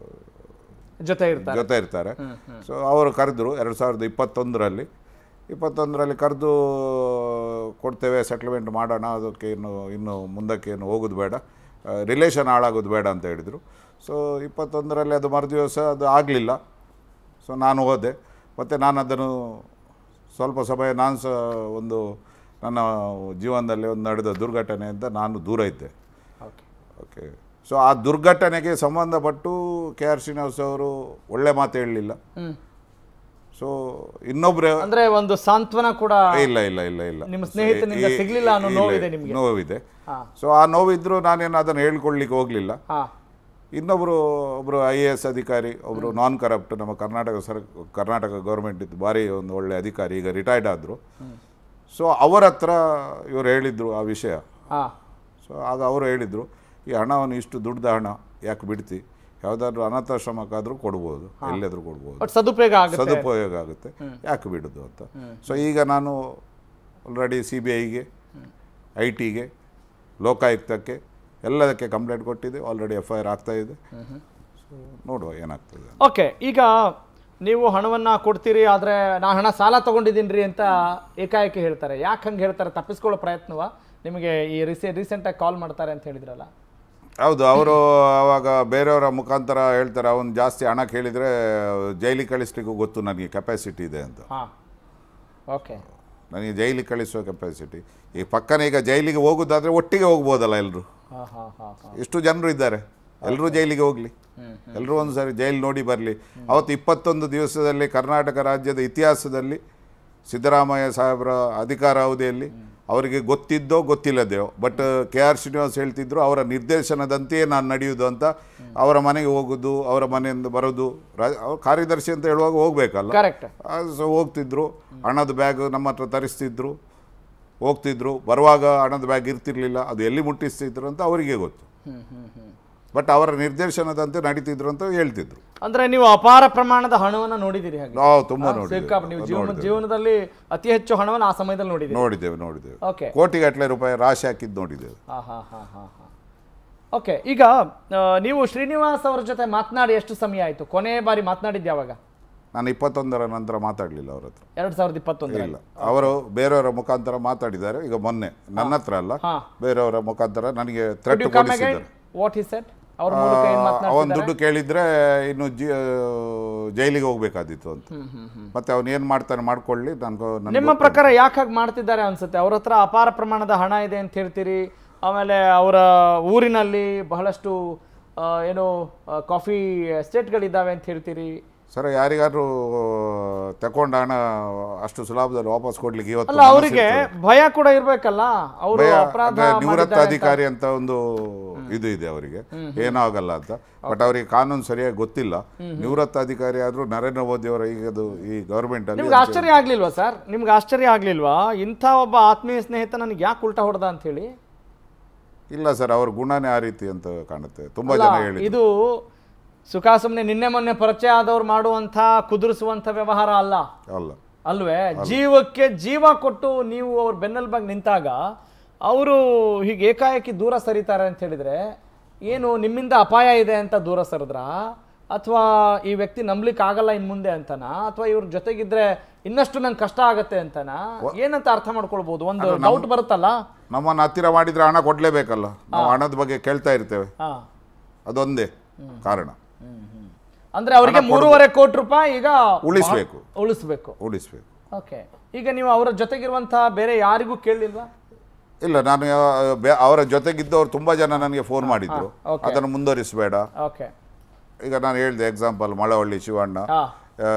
ಜೊತೆ ಇರ್ತಾರೆ ಜೊತೆ ಇರ್ತಾರೆ ಸೊ ಅವರು ಕರೆದ್ರು ಎರಡು ಸಾವಿರದ ಇಪ್ಪತ್ತೊಂದರಲ್ಲಿ ಇಪ್ಪತ್ತೊಂದರಲ್ಲಿ ಕರೆದು ಕೊಡ್ತೇವೆ ಸೆಟ್ಲ್ಮೆಂಟ್ ಮಾಡೋಣ ಅದಕ್ಕೆ ಇನ್ನು ಇನ್ನು ಮುಂದಕ್ಕೆ ಏನು ಹೋಗೋದು ಬೇಡ ರಿಲೇಷನ್ ಹಾಳಾಗೋದು ಬೇಡ ಅಂತ ಹೇಳಿದರು ಸೊ ಇಪ್ಪತ್ತೊಂದರಲ್ಲಿ ಅದು ಮರುದಿವಸ ಅದು ಆಗಲಿಲ್ಲ ಸೊ ನಾನು ಹೋದೆ ಮತ್ತು ನಾನು ಅದನ್ನು ಸ್ವಲ್ಪ ಸಮಯ ನಾನು ಸಹ ಒಂದು ನನ್ನ ಜೀವನದಲ್ಲಿ ಒಂದು ನಡೆದ ದುರ್ಘಟನೆಯಿಂದ ನಾನು ದೂರ ಇದ್ದೆ ಓಕೆ ಓಕೆ ಸೊ ಆ ದುರ್ಘಟನೆಗೆ ಸಂಬಂಧಪಟ್ಟು ಕೆ ಆರ್ ಶ್ರೀನಿವಾಸ್ ಅವರು ಒಳ್ಳೆ ಮಾತು ಹೇಳಲಿಲ್ಲ ಹ್ಮ್ ಸೊ ಇನ್ನೊಬ್ರು ಅಂದ್ರೆ ಒಂದು ಸಾಂತ್ವನ ಕೂಡ ಇಲ್ಲ ಇಲ್ಲ ಇಲ್ಲ ಇಲ್ಲ ನಿಮ್ಮ ಸ್ನೇಹಿತನಿಂದ ಈ- ಸಿಗ್ಲಿಲ್ಲ ಅನ್ನೋ ಇಲ್ಲ, ನೋವಿದೆ ನಿಮ್ಗೆ? ನೋವಿದೆ ಹಾ ಸೊ ಆ ನೋವಿದ್ರು ನಾನೇನು ಅದನ್ನು ಹೇಳ್ಕೊಳ್ಲಿಕ್ಕೆ ಹೋಗಲಿಲ್ಲ ಹಾ ಇನ್ನೊಬ್ಬರು ಒಬ್ಬರು ಐ ಎ ಎಸ್ ಅಧಿಕಾರಿ ಒಬ್ಬರು ನಾನ್ ಕರಪ್ಟ್ ನಮ್ಮ ಕರ್ನಾಟಕ ಸರ್ ಕರ್ನಾಟಕ ಗೌರ್ಮೆಂಟ್ ಇದ್ದು ಭಾರಿ ಒಂದು ಒಳ್ಳೆ ಅಧಿಕಾರಿ ಈಗ ರಿಟೈರ್ಡ್ ಆದರು ಸೊ ಅವರ ಹತ್ರ ಇವರು ಹೇಳಿದರು ಆ ವಿಷಯ ಹಾ ಸೊ ಆಗ ಅವರು ಹೇಳಿದರು ಈ ಹಣವನ್ನು ಇಷ್ಟು ದುಡ್ಡ ಹಣ ಯಾಕೆ ಬಿಡ್ತಿ ಯಾವುದಾದ್ರೂ ಅನಾಥಾಶ್ರಮಕ್ಕಾದರೂ ಕೊಡ್ಬೋದು ಎಲ್ಲಿಯಾದರೂ ಕೊಡ್ಬೋದು ಬಟ್ ಸದುಪಯೋಗ ಆಗುತ್ತೆ ಸದುಪಯೋಗ ಆಗುತ್ತೆ ಯಾಕೆ ಬಿಡೋದು ಅಂತ ಸೊ ಈಗ ನಾನು ಆಲ್ರೆಡಿ ಸಿ ಬಿ ಐಗೆ ಐ ಟಿಗೆ ಲೋಕಾಯುಕ್ತಕ್ಕೆ ಎಲ್ಲದಕ್ಕೆ ಕಂಪ್ಲೇಂಟ್ ಕೊಟ್ಟಿದೆ ಆಲ್ರೆಡಿ ಎಫ್ ಐ ಆರ್ ಆಗ್ತಾ ಇದೆ ಸೊ ನೋಡುವ ಏನಾಗ್ತದೆ ಅಂತ. ಓಕೆ ಈಗ ನೀವು ಹಣವನ್ನ ಕೊಡ್ತೀರಿ ಆದ್ರೆ ನಾ ಹಣ ಸಾಲ ತಗೊಂಡಿದ್ದೀನಿ ರೀ ಅಂತ ಏಕಾಏಕಿ ಹೇಳ್ತಾರೆ ಯಾಕೆ ಹಂಗೆ ಹೇಳ್ತಾರೆ ತಪ್ಪಿಸ್ಕೊಳ್ಳೋ ಪ್ರಯತ್ನವ ನಿಮಗೆ ಈ ರೀಸೆ ರೀಸೆಂಟಾಗಿ ಕಾಲ್ ಮಾಡ್ತಾರೆ ಅಂತ ಹೇಳಿದ್ರಲ್ಲ ಹೌದು ಅವರು ಅವಾಗ ಬೇರೆಯವರ ಮುಖಾಂತರ ಹೇಳ್ತಾರೆ ಅವನು ಜಾಸ್ತಿ ಹಣ ಕೇಳಿದರೆ ಜೈಲಿಗೆ ಕಳಿಸ್ಲಿಕ್ಕೂ ಗೊತ್ತು ನನಗೆ ಕೆಪಾಸಿಟಿ ಇದೆ ಅಂತ ಹಾ ಓಕೆ ನನಗೆ ಜೈಲಿಗೆ ಕಳಿಸುವ ಕೆಪಾಸಿಟಿ ಈ ಪಕ್ಕನೇ ಈಗ ಜೈಲಿಗೆ ಹೋಗೋದಾದ್ರೆ ಒಟ್ಟಿಗೆ ಹೋಗ್ಬೋದಲ್ಲ ಎಲ್ಲರೂ ಹಾ ಹಾ ಹಾ ಹಾ ಎಷ್ಟು ಜನರು ಇದ್ದಾರೆ ಎಲ್ಲರೂ ಜೈಲಿಗೆ ಹೋಗಲಿ ಎಲ್ಲರೂ ಒಂದು ಸಾರಿ ಜೈಲು ನೋಡಿ ಬರಲಿ ಅವತ್ತು ಇಪ್ಪತ್ತೊಂದು ದಿವಸದಲ್ಲಿ ಕರ್ನಾಟಕ ರಾಜ್ಯದ ಇತಿಹಾಸದಲ್ಲಿ ಸಿದ್ದರಾಮಯ್ಯ ಸಾಹೇಬರ ಅಧಿಕಾರ ಅವಧಿಯಲ್ಲಿ ಅವರಿಗೆ ಗೊತ್ತಿದ್ದೋ ಗೊತ್ತಿಲ್ಲದೆಯೋ ಬಟ್ ಕೆ ಆರ್ ಶ್ರೀನಿವಾಸ್ ಹೇಳ್ತಿದ್ರು ಅವರ ನಿರ್ದೇಶನದಂತೆಯೇ ನಾನು ನಡೆಯುವುದು ಅಂತ ಅವರ ಮನೆಗೆ ಹೋಗೋದು ಅವರ ಮನೆಯಿಂದ ಬರೋದು ರಾ- ಅವ್ರು ಕಾರ್ಯದರ್ಶಿ ಅಂತ ಹೇಳುವಾಗ ಹೋಗ್ಬೇಕಲ್ಲ ಕರೆಕ್ಟ್ ಆ, ಸೊ ಹೋಗ್ತಿದ್ರು ಹಣದ ಬ್ಯಾಗ್ ನಮ್ಮ ಹತ್ರ ತರಿಸ್ತಿದ್ರು ಹೋಗ್ತಿದ್ರು ಬರುವಾಗ ಹಣದ ಬ್ಯಾಗ್ ಇರ್ತಿರ್ಲಿಲ್ಲ ಅದು ಎಲ್ಲಿ ಮುಟ್ಟಿಸ್ತಿದ್ರು ಅಂತ ಅವರಿಗೆ ಗೊತ್ತು ಹ್ಮ್ ಹ್ಮ್ ಹ್ಮ್ ಬಟ್ ಅವರ ನಿರ್ದೇಶನದಂತೆ ನಡೀತಿದ್ರು ಅಂತ ಹೇಳ್ತಿದ್ರು ಅಂದ್ರೆ ನೀವು ಅಪಾರ ಪ್ರಮಾಣದ ಹಣವನ್ನ ನೋಡಿದಿರಿ ಹಾಗೆ ನಾವು ತುಂಬ ಸಿಕ್ಕಾಪಟ್ಟೆ ನೀವು ಜೀವನ ನೋಡಿದ್ದೇವೆ ಜೀವನದಲ್ಲಿ ಅತಿ ಹೆಚ್ಚು ಹಣವನ್ನು ಆ ಸಮಯದಲ್ಲಿ ನೋಡಿದಿರಿ ನೋಡಿದ್ದೇವೆ ನೋಡಿದ್ದೇವೆ ಓಕೆ ಕೋಟಿಗಟ್ಟಲೆ ರೂಪಾಯಿ ರಾಶಿ ಹಾಕಿದ್ದು ನೋಡಿದ್ದೇವೆ ಹಾ ಹಾ ಹಾ ಹಾ ಹಾ ಓಕೆ ಈಗ ಆ, ನೀವು ಶ್ರೀನಿವಾಸ್ ಅವರ ಜೊತೆ ಮಾತನಾಡಿ ಎಷ್ಟು ಸಮಯ ಆಯ್ತು ಕೊನೆ ಬಾರಿ ಮಾತನಾಡಿದ್ದು ಯಾವಾಗ ನಾನು ಇಪ್ಪತ್ತೊಂದರ ನಂತರ ಮಾತಾಡಲಿಲ್ಲ ಅವ್ರ ಹತ್ರ ಎರಡ್ ಸಾವಿರದ ಇಪ್ಪತ್ತೊಂದರಲ್ಲಿ ಇಲ್ಲ ಅವರು ಬೇರೆಯವರ ಮುಖಾಂತರ ಮಾತಾಡಿದ್ದಾರೆ ಈಗ ಮೊನ್ನೆ ನನ್ನ ಹತ್ರ ಅಲ್ಲ ಹಾ. ಬೇರೆಯವರ ಮುಖಾಂತರ ನನಗೆ ಥ್ರೆಟ್ ಕಮ್ ಕೊಡಿಸಿದ್ದಾರೆ ಅಗೈನ್ ವಾಟ್ ಈ ಸೆಟ್ ಅವ್ರ ಮೂಲಕ ಏನ್ ಅವನ್ ಮಾತನಾಡ್ತಿದ್ದಾರೆ ದುಡ್ಡು ಕೇಳಿದ್ರೆ ಇನ್ನು ಜಿ ಜೈಲಿಗೆ ಹೋಗ್ಬೇಕಾದಿತ್ತು ಅಂತ ಮತ್ತೆ ಅವನು ಏನು ಮಾಡ್ತಾನೆ ಮಾಡ್ಕೊಳ್ಳಿ ನನ್ಗೋ ನಿಮ್ಮ ಪ್ರಕಾರ ಯಾಕೆ ಹಾಗೆ ಮಾಡ್ತಿದ್ದಾರೆ ಅನ್ಸುತ್ತೆ ಅವ್ರ ಹತ್ರ ಅಪಾರ ಪ್ರಮಾಣದ ಹಣ ಇದೆ ಅಂತ ಹೇಳ್ತೀರಿ ಆಮೇಲೆ ಅವರ ಊರಿನಲ್ಲಿ ಬಹಳಷ್ಟು ಆ, ಏನು ಆ, ಕಾಫಿ ಎಸ್ಟೇಟ್ಗಳಿದ್ದಾವೆ ಅಂತ ಹೇಳ್ತೀರಿ ಸರ್ ಯಾರಿಗಾದ್ರೂ ತಕೊಂಡ ಹಣ ಅಷ್ಟು ಸುಲಭದಲ್ಲಿ ವಾಪಸ್ ಕೊಡ್ಲಿಕ್ಕೆ ಇವತ್ತು ಅಲ್ಲ ಅವರಿಗೆ ಭಯ ಕೂಡ ಇರ್ಬೇಕಲ್ಲ ಅವರು ಭಯ ಅಪರಾಧ ಅಂದ್ರೆ ನಿವೃತ್ತ ಮಾಡಿದ್ದಾರೆ ಅಂತ. ಅಧಿಕಾರಿ ಅಂತ ಒಂದು ಇದು ಇದೆ ಅವರಿಗೆ ಏನೂ ಆಗಲ್ಲ ಅಂತ ಬಟ್ ಅವರಿಗೆ ಕಾನೂನು ಸರಿಯಾಗಿ ಗೊತ್ತಿಲ್ಲ ನಿವೃತ್ತ ಅಧಿಕಾರಿ ಆದ್ರೂ ನರೇಂದ್ರ ಮೋದಿ ಅವರ ಈಗದು ಈ ಗವರ್ಮೆಂಟ್ ಅಲ್ಲಿ ನಿಮ್ಗೆ ಆಶ್ಚರ್ಯ ಆಗ್ಲಿಲ್ವಾ ಸರ್ ನಿಮ್ಗೆ ಆಶ್ಚರ್ಯ ಆಗ್ಲಿಲ್ವಾ ಇಂಥ ಒಬ್ಬ ಆತ್ಮೀಯ ಸ್ನೇಹಿತ ನನಗೆ ಯಾಕೆ ಉಲ್ಟಾ ಹೊಡೆದ ಅಂತ ಹೇಳಿ ಇಲ್ಲ ಸರ್ ಅವ್ರ ಗುಣನೇ ಆ ರೀತಿ ಅಂತ ಕಾಣುತ್ತೆ ತುಂಬಾ ಅಲ್ಲ, ಜನ ಹೇಳಿ ಇದು ಸುಖ ಸುಮ್ಮನೆ ನಿನ್ನೆ ಮೊನ್ನೆ ಪರಿಚಯ ಆದವ್ರು ಮಾಡುವಂಥ ಕುದುರಿಸುವಂಥ ವ್ಯವಹಾರ ಅಲ್ಲ ಅಲ್ಲ ಅಲ್ವೇ ಜೀವಕ್ಕೆ ಜೀವ ಕೊಟ್ಟು ನೀವು ಅವ್ರ ಬೆನ್ನೆಲುಬಾಗಿ ನಿಂತಾಗ ಅವರು ಹೀಗೆ ಏಕಾಏಕಿ ದೂರ ಸರಿತಾರೆ ಅಂತ ಹೇಳಿದ್ರೆ ಏನು ನಿಮ್ಮಿಂದ ಅಪಾಯ ಇದೆ ಅಂತ ದೂರ ಸರಿದ್ರಾ ಅಥವಾ ಈ ವ್ಯಕ್ತಿ ನಂಬ್ಲಿಕ್ಕೆ ಆಗಲ್ಲ ಇನ್ ಮುಂದೆ ಅಂತನಾ ಅಥವಾ ಇವ್ರ ಜೊತೆಗಿದ್ರೆ ಇನ್ನಷ್ಟು ನಂಗೆ ಕಷ್ಟ ಆಗತ್ತೆ ಅಂತನಾ ಏನಂತ ಅರ್ಥ ಮಾಡ್ಕೊಳ್ಬಹುದು ಒಂದು ಡೌಟ್ ಬರುತ್ತಲ್ಲ ನಮ್ಮನ್ನು ಹತ್ತಿರ ಮಾಡಿದ್ರೆ ಹಣ ಕೊಡ್ಲೇಬೇಕಲ್ಲ ನಾವು ಹಣದ ಬಗ್ಗೆ ಕೇಳ್ತಾ ಇರ್ತೇವೆ ಹಾ ಅದೊಂದೇ ಕಾರಣ ಅಂದ್ರೆ ಅವರಿಗೆ ಮೂರುವರೆ ಕೋಟಿ ರೂಪಾಯಿ ಈಗ ಉಳಿಸ್ಬೇಕು ಉಳಿಸ್ಬೇಕು ಉಳಿಸ್ಬೇಕು ಓಕೆ ಈಗ ನೀವು ಅವರ ಜೊತೆಗಿರುವಂತ ಬೇರೆ ಯಾರಿಗೂ ಕೇಳಲಿಲ್ವಾ ಇಲ್ಲ ನಾನು ಯಾವ- ಬೆ- ಅವರ ಜೊತೆಗಿದ್ದವ್ರು ತುಂಬಾ ಜನ ನನಗೆ ಫೋನ್ ಮಾಡಿದ್ರು okay. ಅದನ್ನು ಮುಂದುವರಿಸಬೇಡ ಓಕೆ ಈಗ ನಾನು ಹೇಳಿದೆ ಎಕ್ಸಾಂಪಲ್ ಮಳವಳ್ಳಿ ಶಿವಣ್ಣ ಹಾ ಆ,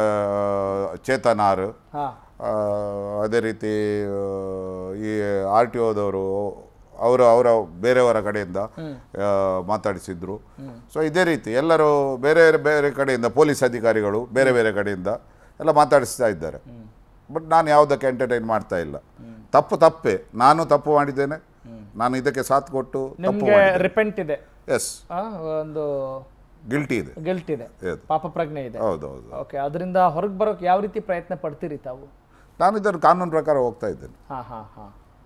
ಚೇತನ್ ಆರ್ ಹಾ ಆ, ಅದೇ ರೀತಿ ಆ, ಈ ಆರ್ ಟಿ ಓದವರು ಅವರು ಅವರ ಬೇರೆಯವರ ಕಡೆಯಿಂದ ಆ, ಮಾತಾಡಿಸಿದ್ರು ಸೊ ಇದೇ ರೀತಿ ಎಲ್ಲರೂ ಬೇರೆ ಬೇರೆ ಕಡೆಯಿಂದ ಪೊಲೀಸ್ ಅಧಿಕಾರಿಗಳು ಬೇರೆ ಬೇರೆ ಕಡೆಯಿಂದ ಎಲ್ಲ ಮಾತಾಡಿಸ್ತಾ ಇದ್ದಾರೆ ಬಟ್ ನಾನು ಯಾವುದಕ್ಕೆ ಎಂಟರ್ಟೈನ್ ಮಾಡ್ತಾ ಇಲ್ಲ ತಪ್ಪು ತಪ್ಪೇ ನಾನು ತಪ್ಪು ಮಾಡಿದ್ದೇನೆ ನಾನು ಇದಕ್ಕೆ ಸಾಥ್ ಕೊಟ್ಟು ತಪ್ಪು ನಿಮ್ಗೆ ರಿಪೆಂಟ್ ಇದೆ ಎಸ್ ಆ, ಒಂದು ಗಿಲ್ಟಿ ಇದೆ ಗಿಲ್ಟ್ ಇದೆ ಹೌದು. ಪಾಪ ಪ್ರಜ್ಞೆ ಇದೆ ಹೌದು ಹೌದು ಓಕೆ ಅದರಿಂದ ಹೊರಗೆ ಬರೋಕೆ ಯಾವ ರೀತಿ ಪ್ರಯತ್ನ ಪಡ್ತೀರಿ ತಾವು ನಾನು ಇದನ್ನು ಕಾನೂನು ಪ್ರಕಾರ ಹೋಗ್ತಾ ಇದ್ದೇನೆ ಹಾ ಹಾ ಹಾ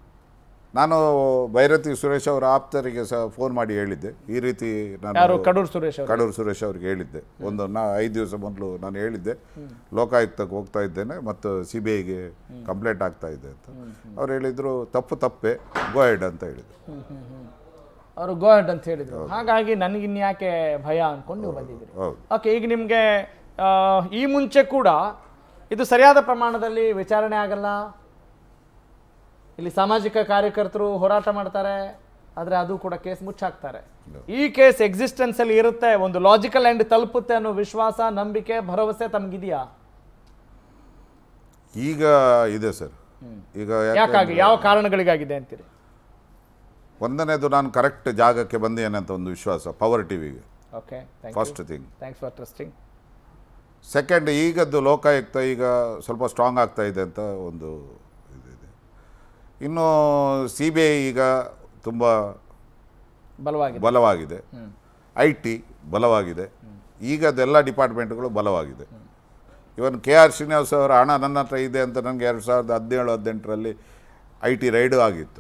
ನಾನು ಭೈರತಿ ಸುರೇಶ್ ಅವರ ಆಪ್ತರಿಗೆ ಸಹ ಫೋನ್ ಮಾಡಿ ಹೇಳಿದ್ದೆ ಈ ರೀತಿ ಯಾರು ನಾನು ಕಡೂರ್ ಸುರೇಶ್ ಅವರು ಕಡೂರು ಸುರೇಶ್ ಅವ್ರಿಗೆ ಹೇಳಿದ್ದೆ ಒಂದು ನಾ ಐದು ದಿವಸ ಮೊದಲು ನಾನು ಹೇಳಿದ್ದೆ ಲೋಕಾಯುಕ್ತಕ್ಕೆ ಹೋಗ್ತಾ ಇದ್ದೇನೆ ಮತ್ತು ಸಿ ಬಿ ಐಗೆ ಕಂಪ್ಲೇಂಟ್ ಆಗ್ತಾ ಇದೆ ಅಂತ ಅವ್ರು ಹೇಳಿದರು ತಪ್ಪು ತಪ್ಪೆ ಗೋಯಡ್ ಅಂತ ಹೇಳಿದರು ಅವರು ಗೋಯಡ್ ಅಂತ ಹೇಳಿದ್ರು ಹಾಗಾಗಿ ನನಗಿನ್ಯಾಕೆ ಭಯ ಅನ್ಕೊಂಡು ನೀವು ಬಂದಿದ್ದೀರಿ ಹೌದು ಓಕೆ ಈಗ ನಿಮಗೆ ಈ ಮುಂಚೆ ಕೂಡ ಇದು ಸರಿಯಾದ ಪ್ರಮಾಣದಲ್ಲಿ ವಿಚಾರಣೆ ಆಗಲ್ಲ ಇಲ್ಲಿ ಸಾಮಾಜಿಕ ಕಾರ್ಯಕರ್ತರು ಹೋರಾಟ ಮಾಡ್ತಾರೆ ಆದರೆ ಅದು ಕೂಡ ಕೇಸ್ ಮುಚ್ಚಾಕ್ತಾರೆ ಈ ಕೇಸ್ ಎಕ್ಸಿಸ್ಟೆನ್ಸ್ ಅಲ್ಲಿ ಇರುತ್ತೆ ಒಂದು ಲಾಜಿಕಲ್ ಎಂಡ್ ತಲುಪುತ್ತೆ ಅನ್ನೋ ವಿಶ್ವಾಸ ನಂಬಿಕೆ ಭರವಸೆ ತಮಗಿದೆಯಾ ಈಗ ಇದೆ ಸರ್ ಈಗ ಯಾಕಾಗಿ ಯಾಕೆ ಯಾವ ಕಾರಣಗಳಿಗಾಗಿದೆ ಅಂತೀರಿ ಒಂದನೇದು ನಾನು ಕರೆಕ್ಟ್ ಜಾಗಕ್ಕೆ ಬಂದೇನೆ ಅಂತ ಒಂದು ವಿಶ್ವಾಸ ಪವರ್ ಟಿವಿಗೆ okay thank first thing thanks for trusting second ಈಗದ್ದು ಲೋಕಾಯುಕ್ತ ಈಗ ಸ್ವಲ್ಪ ಸ್ಟ್ರಾಂಗ್ ಆಗ್ತಾ ಇದೆ ಅಂತ ಒಂದು ಇದಿದೆ ಇನ್ನು ಸಿ ಬಿ ಐ ಈಗ ತುಂಬ ಬಲವಾಗಿದೆ ಬಲವಾಗಿದೆ ಐ ಟಿ ಬಲವಾಗಿದೆ ಈಗ ಅದೆಲ್ಲ ಡಿಪಾರ್ಟ್ಮೆಂಟ್ಗಳು ಬಲವಾಗಿದೆ ಇವನ್ ಕೆ ಆರ್ ಶ್ರೀನಿವಾಸ್ ಅವರ ಹಣ ನನ್ನ ಹತ್ರ ಇದೆ ಅಂತ ನನಗೆ ಎರಡು ಸಾವಿರದ ಹದಿನೇಳು ಹದಿನೆಂಟರಲ್ಲಿ ಐ ಟಿ ರೈಡು ಆಗಿತ್ತು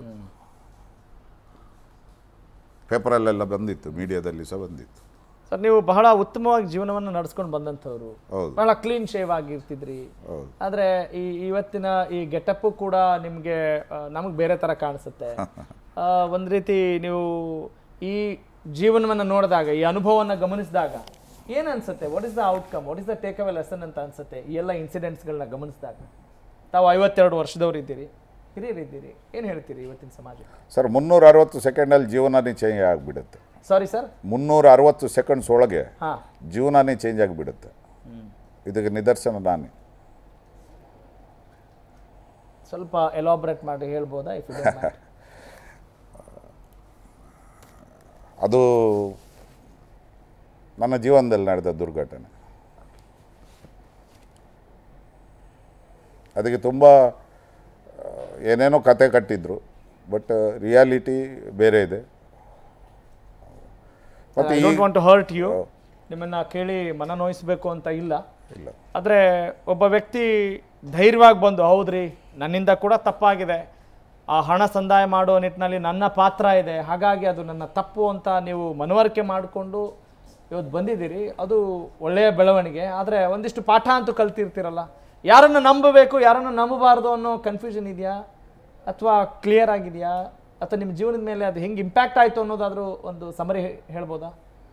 ಪೇಪರಲ್ಲೆಲ್ಲ ಬಂದಿತ್ತು ಮೀಡಿಯಾದಲ್ಲಿ ಸಹ ಬಂದಿತ್ತು ಸರ್ ನೀವು ಬಹಳ ಉತ್ತಮವಾಗಿ ಜೀವನವನ್ನು ನಡೆಸ್ಕೊಂಡು ಬಂದಂಥವ್ರು ಹೌದು ಬಹಳ ಕ್ಲೀನ್ ಶೇವ್ ಆಗಿರ್ತಿದ್ರಿ ಹೌದು ಆದ್ರೆ ಈ ಇವತ್ತಿನ ಈ ಗೆಟಪ್ಪು ಕೂಡ ನಿಮಗೆ ನಮಗೆ ಬೇರೆ ತರ ಕಾಣಿಸುತ್ತೆ ಆ, ಒಂದ್ ರೀತಿ ನೀವು ಈ ಜೀವನವನ್ನು ನೋಡಿದಾಗ ಈ ಅನುಭವವನ್ನು ಗಮನಿಸಿದಾಗ ಏನು ಅನ್ಸುತ್ತೆ what is the outcome what is the take away lesson ಅಂತ ಅನ್ಸುತ್ತೆ ಈ ಎಲ್ಲ ಇನ್ಸಿಡೆಂಟ್ಸ್ಗಳನ್ನ ಗಮನಿಸಿದಾಗ ತಾವು ಐವತ್ತೆರಡು ವರ್ಷದವ್ರು ಇದ್ದೀರಿ ಹಿರಿಯರಿದ್ದೀರಿ ಏನು ಹೇಳ್ತೀರಿ ಇವತ್ತಿನ ಸಮಾಜಕ್ಕೆ ಸರ್ ಮುನ್ನೂರ ಅರವತ್ತು ಸೆಕೆಂಡಲ್ಲಿ ಜೀವನನೇ ಚೇಂಜ್ ಆಗಿಬಿಡುತ್ತೆ ಸಾರಿ ಸರ್ ಮುನ್ನೂರ ಅರವತ್ತು ಸೆಕೆಂಡ್ಸ್ ಒಳಗೆ ಹಾಂ ಜೀವನನೇ ಚೇಂಜ್ ಆಗಿಬಿಡುತ್ತೆ ಇದಕ್ಕೆ ನಿದರ್ಶನ ನಾನೇ ಸ್ವಲ್ಪ ಎಲಾಬ್ರೇಟ್ ಮಾಡಿ ಹೇಳ್ಬೋದಾ ಇಫ್ ಅದು ನನ್ನ ಜೀವನದಲ್ಲಿ ನಡೆದ ದುರ್ಘಟನೆ ಅದಕ್ಕೆ ತುಂಬ ಆ, ಏನೇನೋ ಕತೆ ಕಟ್ಟಿದ್ರು ಬಟ್ ರಿಯಾಲಿಟಿ ಬೇರೆ ಇದೆ ಮತ್ತು ಐ ಈ don't want to hurt you ನಿಮ್ಮನ್ನ ಕೇಳಿ ಮನ ನೋಯಿಸ್ಬೇಕು ಅಂತ ಇಲ್ಲ ಇಲ್ಲ ಆದರೆ ಒಬ್ಬ ವ್ಯಕ್ತಿ ಧೈರ್ಯವಾಗಿ ಬಂದು ಹೌದ್ರಿ ನನ್ನಿಂದ ಕೂಡ ತಪ್ಪಾಗಿದೆ ಆ ಹಣ ಸಂದಾಯ ಮಾಡೋ ನಿಟ್ಟಿನಲ್ಲಿ ನನ್ನ ಪಾತ್ರ ಇದೆ ಹಾಗಾಗಿ ಅದು ನನ್ನ ತಪ್ಪು ಅಂತ ನೀವು ಮನವರಿಕೆ ಮಾಡಿಕೊಂಡು ಇವತ್ತು ಬಂದಿದ್ದೀರಿ ಅದು ಒಳ್ಳೆಯ ಬೆಳವಣಿಗೆ ಆದರೆ ಒಂದಿಷ್ಟು ಪಾಠ ಅಂತೂ ಕಲ್ತಿರ್ತೀರಲ್ಲ ಯಾರನ್ನು ನಂಬಬೇಕು ಯಾರನ್ನು ನಂಬಬಾರ್ದು ಅನ್ನೋ ಕನ್ಫ್ಯೂಷನ್ ಇದೆಯಾ ಅಥವಾ ಕ್ಲಿಯರ್ ಆಗಿದೆಯಾ ಅಥವಾ ನಿಮ್ಮ ಜೀವನದ ಮೇಲೆ ಅದು ಹೆಂಗೆ ಇಂಪ್ಯಾಕ್ಟ್ ಆಯಿತು ಅನ್ನೋದಾದರೂ ಒಂದು ಸಮರಿ ಹೇಳ್ಬೋದಾ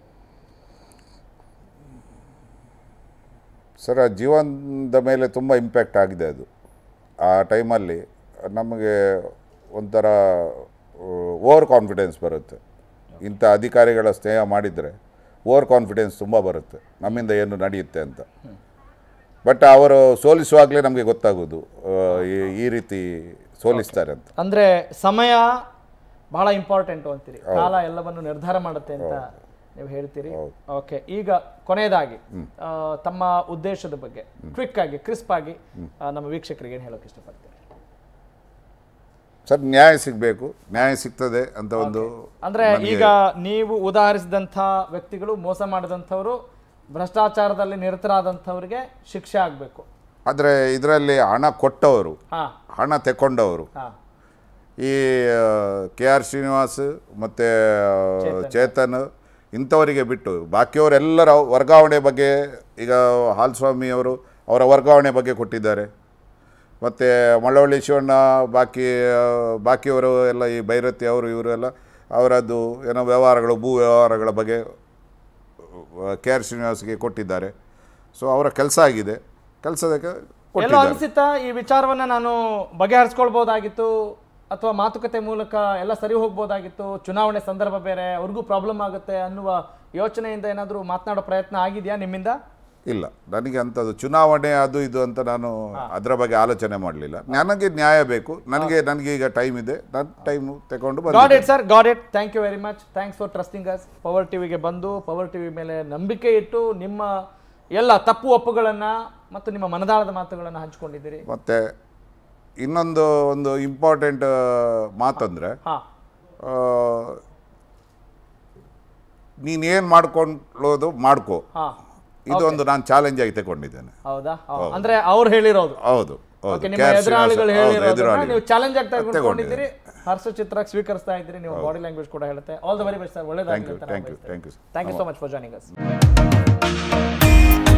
ಸರ್ ಆ ಜೀವನದ ಮೇಲೆ ತುಂಬ ಇಂಪ್ಯಾಕ್ಟ್ ಆಗಿದೆ ಅದು ಆ ಟೈಮಲ್ಲಿ ನಮಗೆ ಒಂಥರ ಓವರ್ ಕಾನ್ಫಿಡೆನ್ಸ್ ಬರುತ್ತೆ ಇಂಥ ಅಧಿಕಾರಿಗಳ ಸ್ನೇಹ ಮಾಡಿದರೆ ಓವರ್ ಕಾನ್ಫಿಡೆನ್ಸ್ ತುಂಬ ಬರುತ್ತೆ ನಮ್ಮಿಂದ ಏನು ನಡೆಯುತ್ತೆ ಅಂತ ಬಟ್ ಅವರು ಸೋಲಿಸುವಾಗಲೇ ನಮಗೆ ಗೊತ್ತಾಗೋದು ಆ, ಈ- ಈ ರೀತಿ ಸೋಲಿಸ್ತಾರೆ ಅಂತ ಅಂದ್ರೆ ಸಮಯ ಬಹಳ ಇಂಪಾರ್ಟೆಂಟ್ ಅಂತೀರಿ ಕಾಲ ಎಲ್ಲವನ್ನು ನಿರ್ಧಾರ ಮಾಡುತ್ತೆ ಅಂತ ನೀವು ಹೇಳ್ತೀರಿ ಓಕೆ ಈಗ ಕೊನೆಯದಾಗಿ ಆ, ತಮ್ಮ ಉದ್ದೇಶದ ಬಗ್ಗೆ ಕ್ವಿಕ್ ಆಗಿ ಕ್ರಿಸ್ಪ್ ಆಗಿ ಆ, ನಮ್ಮ ವೀಕ್ಷಕರಿಗೆ ಏನು ಹೇಳೋಕೆ ಇಷ್ಟಪಡ್ತೀರಿ ಸರ್ ನ್ಯಾಯ ಸಿಗಬೇಕು ನ್ಯಾಯ ಸಿಗ್ತದೆ ಅಂತ ಒಂದು ಅಂದ್ರೆ ಈಗ ನೀವು ಉದಾಹರಿಸಿದಂಥ ವ್ಯಕ್ತಿಗಳು ಮೋಸ ಮಾಡಿದಂಥವ್ರು ಭ್ರಷ್ಟಾಚಾರದಲ್ಲಿ ನಿರತರಾದಂಥವ್ರಿಗೆ ಶಿಕ್ಷೆ ಆಗಬೇಕು ಆದರೆ ಇದರಲ್ಲಿ ಹಣ ಕೊಟ್ಟವರು ಹಾ ಹಣ ತೆಕ್ಕೊಂಡವರು ಹಾ ಈ ಕೆ ಆರ್ ಶ್ರೀನಿವಾಸ್ ಮತ್ತು ಚೇತನ್ ಇಂಥವರಿಗೆ ಬಿಟ್ಟು ಬಾಕಿಯವರೆಲ್ಲರ ವರ್ಗಾವಣೆ ಬಗ್ಗೆ ಈಗ ಹಾಲ್ಸ್ವಾಮಿಯವರು ಅವರ ವರ್ಗಾವಣೆ ಬಗ್ಗೆ ಕೊಟ್ಟಿದ್ದಾರೆ ಮತ್ತು ಮಳವಳ್ಳಿ ಶಿವಣ್ಣ ಬಾಕಿ ಆ, ಬಾಕಿಯವರು ಎಲ್ಲ ಈ ಭೈರತಿ ಅವರು ಇವರು ಎಲ್ಲ ಅವರದ್ದು ಏನೋ ವ್ಯವಹಾರಗಳು ಭೂ ವ್ಯವಹಾರಗಳ ಬಗ್ಗೆ ಕೆ ಆರ್ ಶ್ರೀನಿವಾಸ್ಗೆ ಕೊಟ್ಟಿದ್ದಾರೆ ಸೊ ಅವರ ಕೆಲಸ ಆಗಿದೆ ಕೆಲಸದಕ್ಕೆ ಎಲ್ಲೋ ಕೊಟ್ಟಿದ್ದಾರೆ ಅನಿಸುತ್ತಾ ಈ ವಿಚಾರವನ್ನ ನಾನು ಬಗೆಹರಿಸ್ಕೊಳ್ಬೋದಾಗಿತ್ತು ಅಥವಾ ಮಾತುಕತೆ ಮೂಲಕ ಎಲ್ಲ ಸರಿ ಹೋಗ್ಬೋದಾಗಿತ್ತು ಚುನಾವಣೆ ಸಂದರ್ಭ ಬೇರೆ ಅವ್ರಿಗೂ ಪ್ರಾಬ್ಲಮ್ ಆಗುತ್ತೆ ಅನ್ನುವ ಯೋಚನೆಯಿಂದ ಏನಾದರೂ ಮಾತನಾಡೋ ಪ್ರಯತ್ನ ಆಗಿದೆಯಾ ನಿಮ್ಮಿಂದ ಇಲ್ಲ ನನಗೆ ಅಂಥದ್ದು ಚುನಾವಣೆ ಅದು ಇದು ಅಂತ ನಾನು ಅದರ ಬಗ್ಗೆ ಆಲೋಚನೆ ಮಾಡಲಿಲ್ಲ ನನಗೆ ನ್ಯಾಯ ಬೇಕು ನನಗೆ ನನಗೆ ಈಗ ಟೈಮ್ ಇದೆ ನಾನು ಟೈಮ್ ತಗೊಂಡು ಗಾಡ್ ಬಂದೆ it sir got it thank you very much thanks for trusting us power ಟಿವಿಗೆ ಬಂದು ಪವರ್ ಟಿವಿ ಮೇಲೆ ನಂಬಿಕೆ ಇಟ್ಟು ನಿಮ್ಮ ಎಲ್ಲ ತಪ್ಪು ಒಪ್ಪುಗಳನ್ನು ಮತ್ತು ನಿಮ್ಮ ಮನದಾಳದ ಮಾತುಗಳನ್ನು ಹಂಚ್ಕೊಂಡಿದ್ದೀರಿ ಮತ್ತು ಇನ್ನೊಂದು ಒಂದು ಇಂಪಾರ್ಟೆಂಟ್ ಮಾತಂದರೆ ಹಾ ನೀನೇನು ಮಾಡ್ಕೊಳ್ಳೋದು ಮಾಡ್ಕೋ ಹಾ ಇದು ಒಂದು ನಾನು ಚಾಲೆಂಜ್ ಆಗಿ ತಗೊಂಡಿದ್ದೇನೆ ಹೌದಾ ಹೌದು. ಅಂದ್ರೆ ಅವ್ರು ಹೇಳಿರೋದು ಹೌದು ಹೌದು ಓಕೆ ಕೆ ನಿಮ್ಮ ಆರ್ ಎದುರಾಳಿಗಳು ಶ್ರೀನಿವಾಸ- ಹೌದು, ಹೇಳಿರೋದನ್ನ ಎದುರಾಳಿ. ನೀವು ಚಾಲೆಂಜ್ ಆಗಿ ತಗೊಂಡಿದ್ದೀನಿ. ತೆಗೆದುಕೊಂಡಿದ್ದೀರಿ ಹರ್ಷ ಚಿತ್ರ ಸ್ವೀಕರಿಸ್ತಾ ಇದ್ದೀರಿ ನೀವು ಬಾಡಿ ಲ್ಯಾಂಗ್ವೇಜ್ ಕೂಡ ಹೇಳುತ್ತೆ all the very best sir Thank ಒಳ್ಳೆದಾಗಲಿ you, ಅಂತ thank you, thank you. Thank you so much for joining us